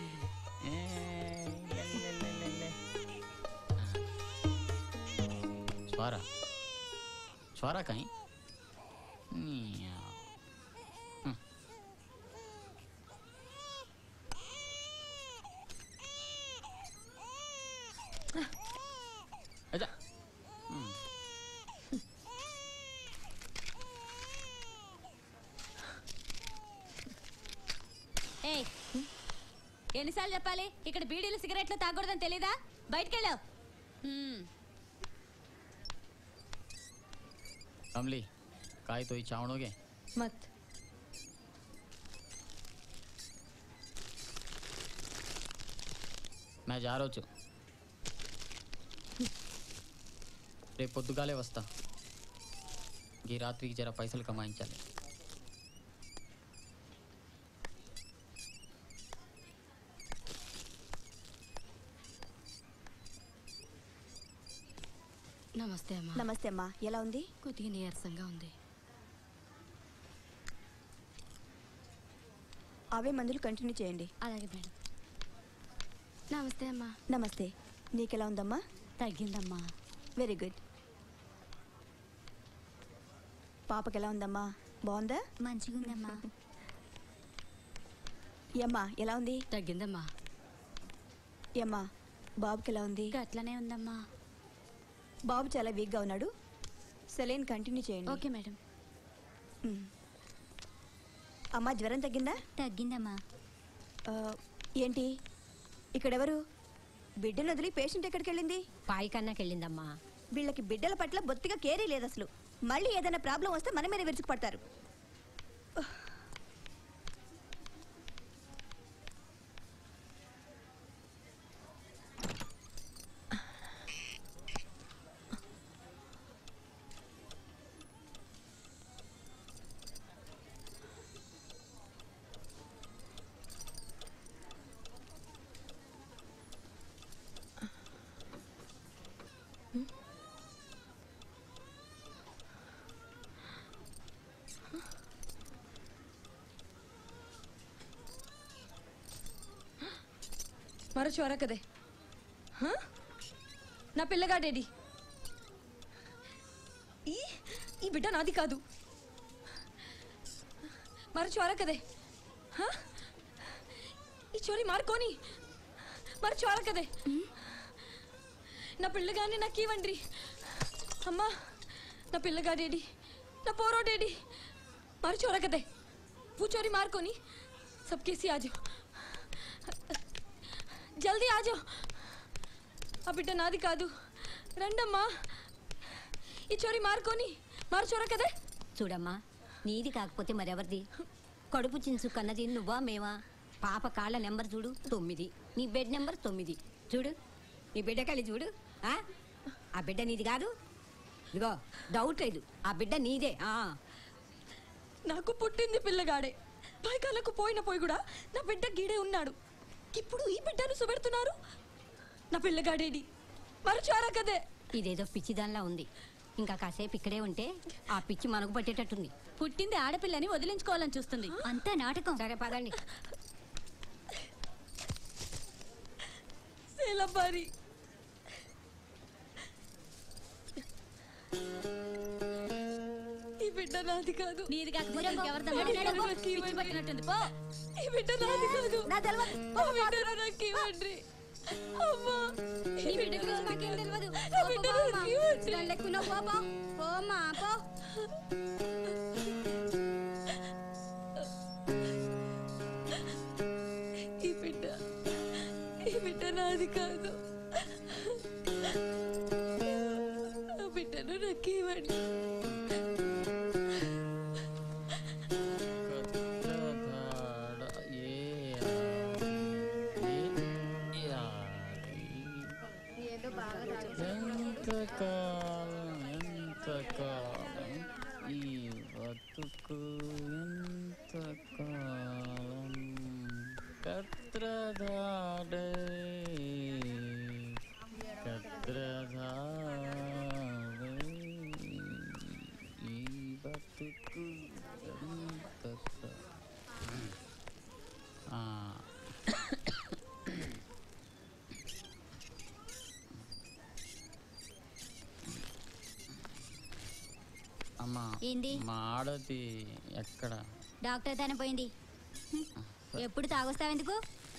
સ્વારા સ્વારા કઈ అచ్చా ఏయ్ ఎన్నిసార్లు చెప్పాలి ఇక్కడ బీడీలు సిగరెట్లు తాగకూడదని తెలీదా బయటకెళ్ళు హ్మ్. कमली काय तो ही चावणोगे मत मैं जा రోజు రేపు పొద్దుగాలే వస్తా ఈ రాత్రికి జర పైసలు కమాయించాలి నమస్తే అమ్మా నమస్తే అమ్మా ఎలా ఉంది కొద్దిగా నీరసంగా ఉంది అవే మందులు కంటిన్యూ చేయండి అలాగే మేడం నమస్తే అమ్మా నమస్తే నీకెలా ఉందమ్మా తగ్గిందమ్మా వెరీ గుడ్ పాపకి ఎలా ఉందమ్మా బాగుందా మంచిగా ఉందమ్మా ఏమ్మా ఎలా ఉంది తగ్గిందమ్మా ఏమ్మా బాబుకి ఎలా ఉంది అట్లనే ఉందమ్మా బాబు చాలా వీక్గా ఉన్నాడు సెలైన్ కంటిన్యూ చేయండి ఓకే మేడం మ్. అమ్మా జ్వరం తగ్గిందా తగ్గిందమ్మా ఆ, ఏంటి ఇక్కడెవరు బిడ్డను వదిలి పేషెంట్ ఎక్కడికి వెళ్ళింది పాయి కన్నాకి వెళ్ళిందమ్మా వీళ్ళకి బిడ్డల పట్ల బొత్తిగా కేరీ లేదు అసలు మళ్ళీ ఏదైనా ప్రాబ్లం వస్తే మన మీద విరుచుకుపడతారు మరో చోర కదే హా? నా పిల్లగాడేడి ఈ ఈ బిడ్డ నాది కాదు మరో చోర కదే హా? ఈ చోరీ మార్కోని మరి చోర కదే నా పిల్లగాని నాకు ఇవ్వండి అమ్మా నా పిల్లగాడేడి నా పోరోడేడి మరి చోర కదే वो चोरी मार को नहीं सब कैसी आ जाओ జల్దీ ఆజో ఆ బిడ్డ నాది కాదు రండమ్మా ఈ చోరీ మార్కొని మారు చోర కదే చూడమ్మా నీది కాకపోతే మరెవరిది కడుపు చించు కన్నది నువ్వా మేమా పాప కాళ్ళ నెంబర్ చూడు తొమ్మిది నీ బెడ్ నెంబర్ తొమ్మిది చూడు నీ బిడ్డ కలి చూడు ఆ? ఆ బిడ్డ నీది కాదు ఇదిగో డౌట్ లేదు ఆ బిడ్డ నీదే ఆ నాకు పుట్టింది పిల్లగాడే పైకాలకు పోయిన పోయి కూడా నా బిడ్డ గీడే ఉన్నాడు ఇప్పుడు ఈ బిడ్డను సుబెడుతున్నారు నా పిల్లగాడేడి మరి చోర కదే ఇదేదో పిచ్చిదానిలా ఉంది ఇంకా కాసేపు ఇక్కడే ఉంటే ఆ పిచ్చి మనకు పట్టేటట్టుంది పుట్టింది ఆడపిల్లని వదిలించుకోవాలని చూస్తుంది అంతా నాటకం సరే పదండి సేలబారి ఈ బిడ్డ నాది కాదు నీది కాకపోతే ఇంకెవరిదో మాట్లాడు. పిచ్చి పట్టినట్టుంది పో ఈ బిడ్డ నాది కాదు నా తెలవదు. ఆ బిడ్డను నాకు ఇవ్వండి అమ్మా నీ బిడ్డ గురించి మాకేం తెలియదు నా బిడ్డ నాకు ఇవ్వండి దాని లెక్కున పో పో పోమ్మా పో ఈ బిడ్డ ఈ బిడ్డ నాది కాదు ఆ బిడ్డను నాకు ఇవ్వండి ఎంతకాలం ఎంతకాలం ఈ బతుకు ఎంతకాలం కత్రదాడే కత్రదాడే ఈ బతుకు ఎంత ఆ అమ్మా ఏంది? మా ఆడది ఎక్కడ డాక్టర్ తన పోయింది ఎప్పుడు తాగొస్తావెందుకు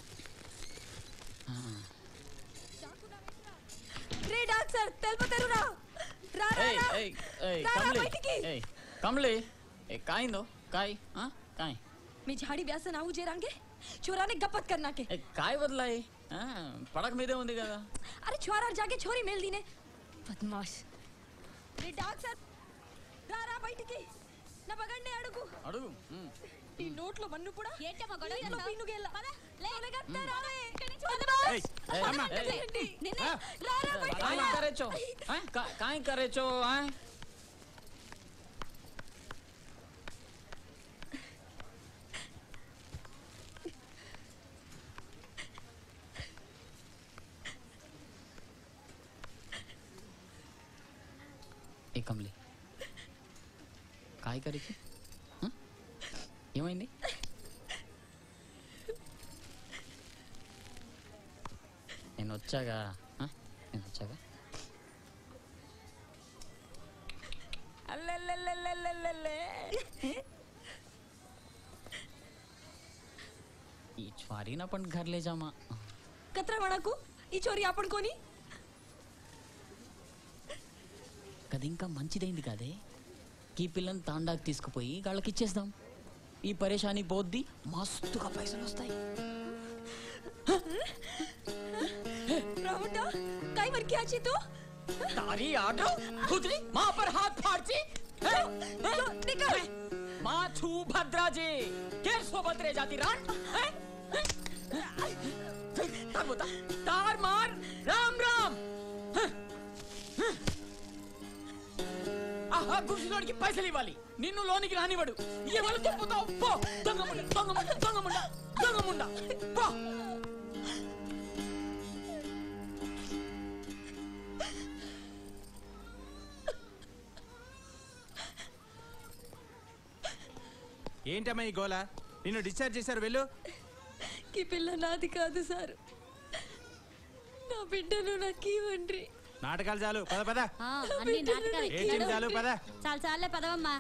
రే డాక్టర్ తెలుపుతారు రా రా రా, ఏయ్ రా ఏయ్ ఏయ్ రా, రా, కమలి బయటికి. ఏయ్ కమలి ఏ కాయిందో కాయ్ ఆ కాయ్ मी झाड़ी व्यासन आऊ जेरांगे छोराने गपत करना के ఏ కాయ్ వదిలాయి ఆ, పడక మీదే ఉంది కదా अरे छोरा जाके छोरी मेल दी ने बदमाश రే డాక్టర్ రా రా బయటికి నా పగండి అడుగు అడుగు ఉమ్. ఈ నోట్లో మన్ను కూడా ఏంటమ్మా గొడవ నీలో చేస్తావ్? పీనుగెల్ల. తొలగత్తే రావే. ఏయ్, ఏయ్, బదమాష్ ఏయ్. చేయండి. నిన్నే. రా రా బయటికి કાંઈ రా. કરે છો હે? કા- કાંઈ કરે છો હે? ఏ కమలి కాయ కరికి ఏమైంది నేను వచ్చాగా ఆ? నేను వచ్చాగా అల్లెల్లెల్లెల్లెల్లెల్లె. ఈ చ్వారీన पण घर ले जा माँ కత్రా వడకు ఈ చోరీ आपण कोणी అది ఇంకా మంచిదైంది కాదే ఈ పిల్లని తాండాకి తీసుకుపోయి వాళ్ళకి ఇచ్చేద్దాం ఈ పరేషాని పోద్ది మస్తుగా పైసలు వస్తాయి रावटा काय मर क्या तू तारी आडो खुदरी माँ पर हाथ फाड़ची निकल माँ छू भद्राजी के सोबतरे जाती रान हैं? तार बोता तार मार राम राम ఆహా గుడిసిలోనికి పైసలు ఇవ్వాలి నిన్ను లోనికి రానివ్వడు ఎవరు చెప్పుతావు పో దొంగముండ దొంగముండ దొంగముండ దొంగముండ పో ఏంటమ్మా ఈ గోల నిన్ను డిశ్చార్జ్ చేశారు వెళ్ళు ఈ పిల్ల నాది కాదు సార్ నా బిడ్డను నాకు ఇవ్వండి నాటకాలు చాలు పద పద ఆ, అన్ని నాటకాలు ఏడ్చింది చాలు పద చాలు చాలే పదవమ్మా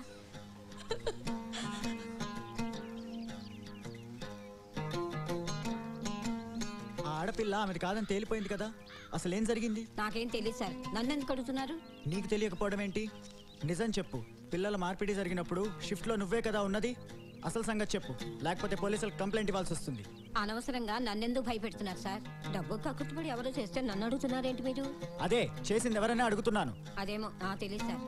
ఆ ఆడపిల్ల ఆమెది కాదని తేలిపోయింది కదా అసలు ఏం జరిగింది నాకేం తెలియదు సార్ నన్ను ఎందుకు అడుగుతున్నారు నీకు తెలియకపోవడం ఏంటి నిజం చెప్పు పిల్లల మార్పిడి జరిగినప్పుడు షిఫ్ట్లో నువ్వే కదా ఉన్నది అసలు సంగతి చెప్పు లేకపోతే పోలీసులకు కంప్లైంట్ ఇవ్వాల్సి వస్తుంది అనవసరంగా నన్నెందుకు భయపెడుతున్నారు సార్ డబ్బు కక్కుతుపడి ఎవరో చేస్తే నన్ను అడుగుతున్నారేంటి మీరు అదే చేసింది ఎవరైనా అడుగుతున్నాను అదేమో ఆ తెలియదు sir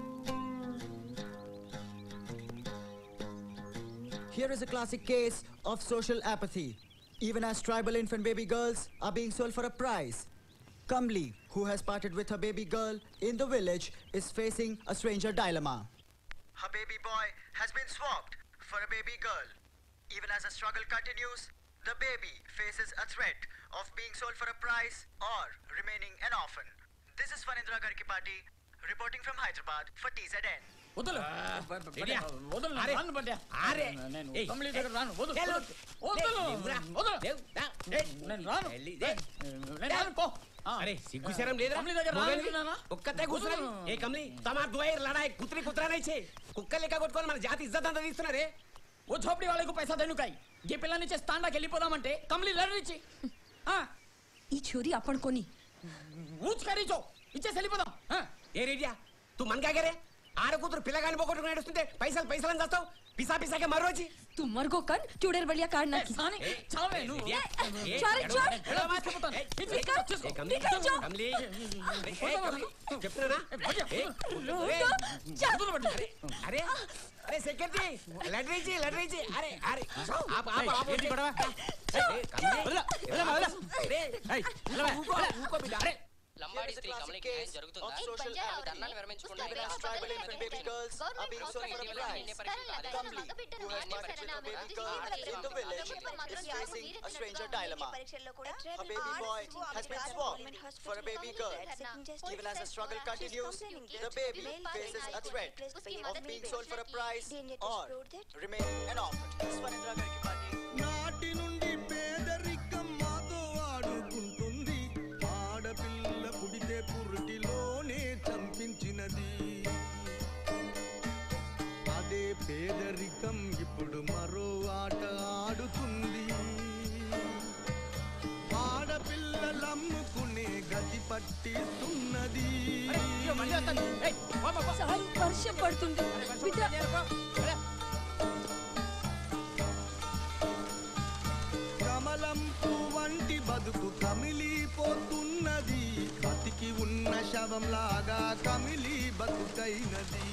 Here is a classic case of social apathy. Even as tribal infant baby girls are being sold for a price. Kamli, who has parted with her baby girl in the village, is facing a stranger dilemma. Her baby boy has been swapped for a baby girl. Even as the struggle continues, the baby faces a threat of being sold for a price or remaining an orphan. This is Fanindra Garkipati reporting from Hyderabad for TZN. వదలు రెడీయా? వదలు అరే. రాను బడ్డా అరే. నేను ఏయ్. కమలి దగ్గర రాను వదలు లే, వదలు. వదలు లేవురా. వదలు లేవు, రా. ఏయ్, నేను రాను వెళ్ళి, లే. నేను రాను పో ఆ. अरे सिग्गू शरम ले కమలి దగ్గర రాను అంటున్నానా? ఒక్కతే కూర్చున్నాను ఏ కమలి తమ దువైర్ లడాయి కుత్రి కుత్రా నైచే కుక్క లెక్క కొట్టుకొని మన జాతి ఇజ్జత్ అంతా తీస్తున్నారే ఓ చోపడి వాళ్ళకు పైసా తెనుకాయి ఈ పిల్లని చేసి తాండాకి వెళ్ళిపోదామంటే కమలి లడరిచ్చి ఈ చోరీ అప్పటి కొని ఊచ్ కరీచో ఇచ్చేసి వెళ్ళిపోదాం ఆ. ఏ రేడియా తు మన కాగరే ఆడ కూతురు పిల్లగాని పోగొట్టుకుని నడుస్తుంటే పైసలు పైసలు అని చేస్తావు పిసా పిసాకే మరో వచ్చి तू मर गो कर चुड़ैल बलिया काटना की చావే నువ్వు ఏ, ఏ, छोड़ ఎడవ, छोड़ ఎడవ, తీసుకుపోతాను. ఏ, ఇటు ఏ, తీసుకో. ఏ, కమలి, ఇటు తీసుకో. కమలి, ఏ, కమలి, చెప్తున్నానా ఏ, ఏ, అరే, అరే అరే సెక్రటరీ లెటర్ ఇచ్చి లెటర్ ఇచ్చి అరే అరే ఆపు, ఆపు, ఆపు. ఏంటి గొడవ? ఏ, కమలి, వదలా, వదలా, వదలా. అరే, ఏయ్, నిలవే, ఊకో, ఊకో బిడ్డ. అరే, లంబాడి స్త్రీ కమలికి న్యాయం జరుగుతుందా ఆమె ధర్నాలు విరమించుకుంటే tribal infant baby girls are being sold for a price. Kamli, who has parted with her baby girl in the village, is facing a stranger dilemma. Her baby boy has been swapped for a baby girl. Even as the struggle continues, the baby faces a threat of being sold for a price or remaining an orphan. This one Indira Garkipati. నాటి నుండి పేదరికం మాతో ఆడుకుంటుంది ఆడపిల్ల పుడితే పురిటిలోనే చంపించినది అదే పేదరికం ఇప్పుడు మరో ఆట ఆడుతుంది ఆడపిల్లలమ్ముకునే గతి పట్టిస్తున్నది సార్ వర్షం పడుతుంది బిడ్డ కమలం వంటి బతుకు కమిలిపోతున్నది బతికి ఉన్న శవంలాగా కమిలి బతుకైనది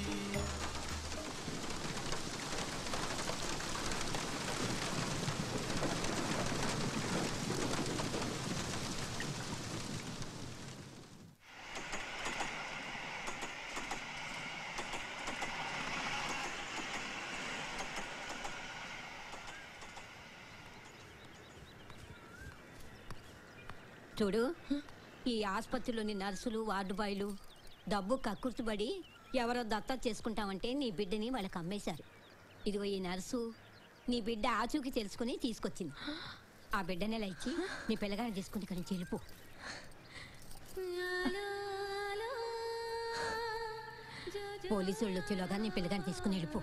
చూడు ఈ ఆసుపత్రిలోని నర్సులు వార్డు బాయ్లు డబ్బు కక్కుర్తిపడి ఎవరో దత్త చేసుకుంటామంటే నీ బిడ్డని వాళ్ళకి అమ్మేశారు ఇదిగో ఈ నర్సు నీ బిడ్డ ఆచూకి తెలుసుకుని తీసుకొచ్చింది ఆ బిడ్డని ఇలా ఇచ్చి నీ పిల్లగాని తీసుకుని ఇక్కడి నుంచి వెళ్ళిపో పోలీసు వాళ్ళు వచ్చేలోగా నీ పిల్లగాని తీసుకుని వెళ్ళిపో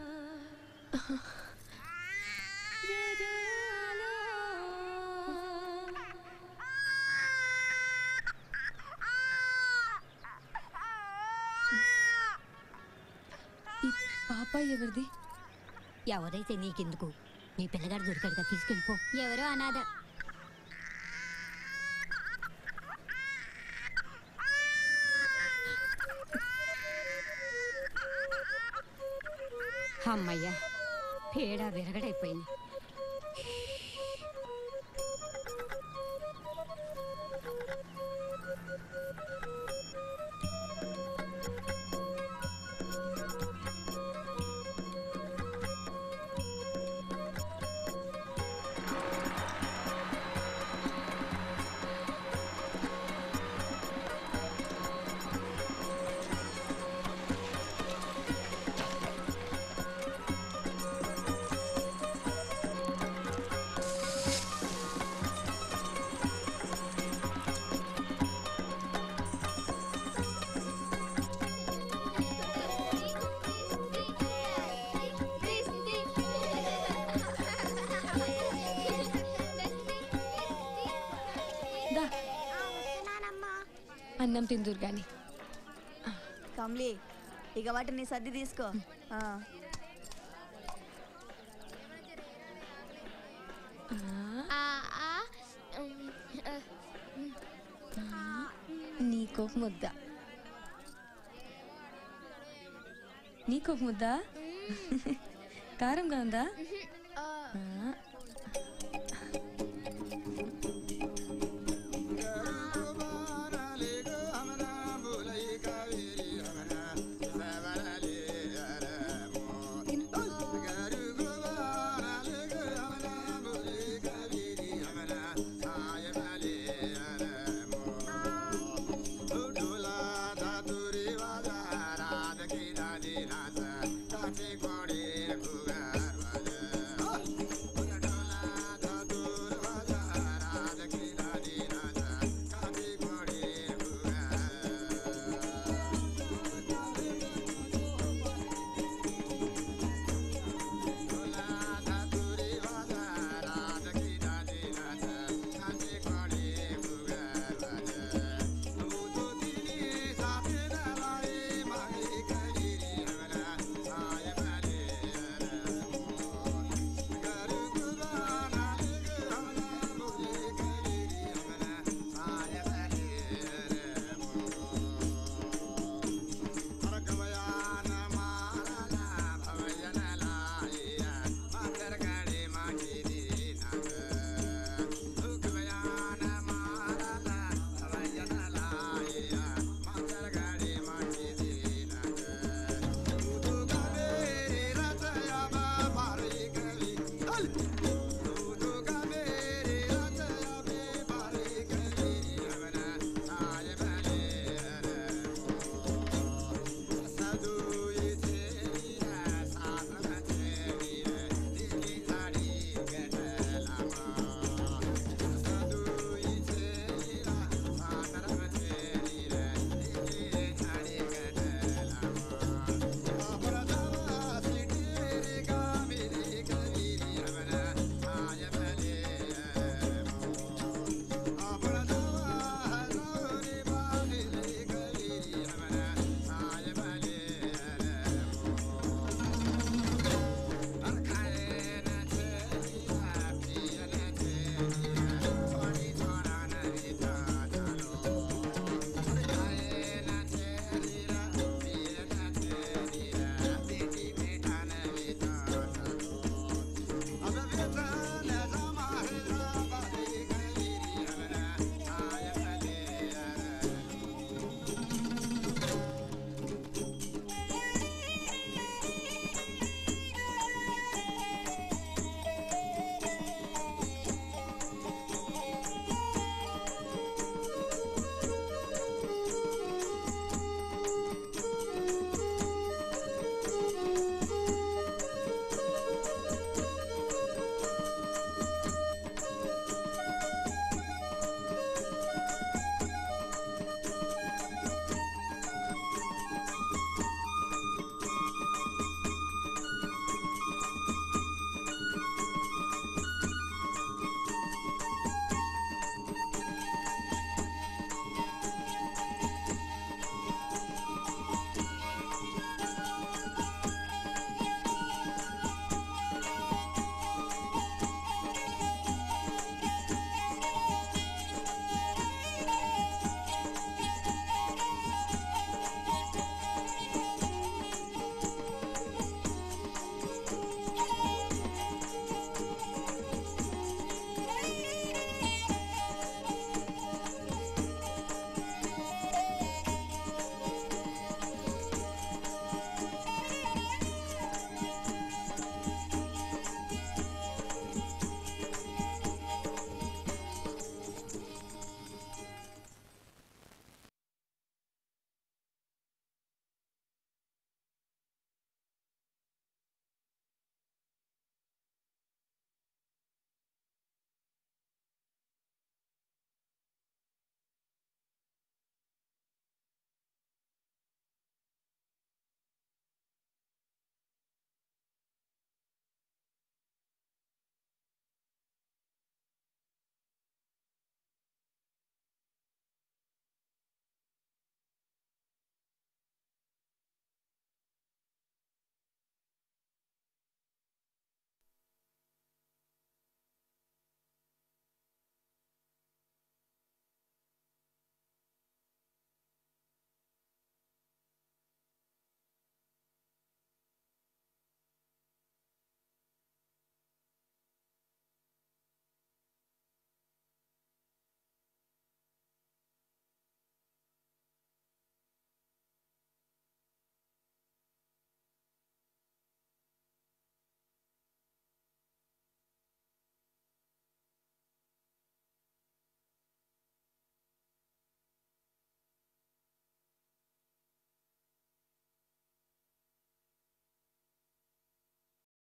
ఈ పాప ఎవరిది ఎవరైతే నీకెందుకు నీ పిల్లగాడు దొరికాడుగా తీసుకెళ్ళిపో ఎవరో అనాథ అమ్మయ్యా పేడ విరగడైపోయింది దా అన్నం తిందురు గాని కమ్లీ ఇక వాటిని సర్ది తీసుకో ఆ. ఆ, ఆ, ఆ, ఉమ్, ఆ, నీకొక ముద్ద నీకొక ముద్ద కారంగా ఉందా ఉహుం.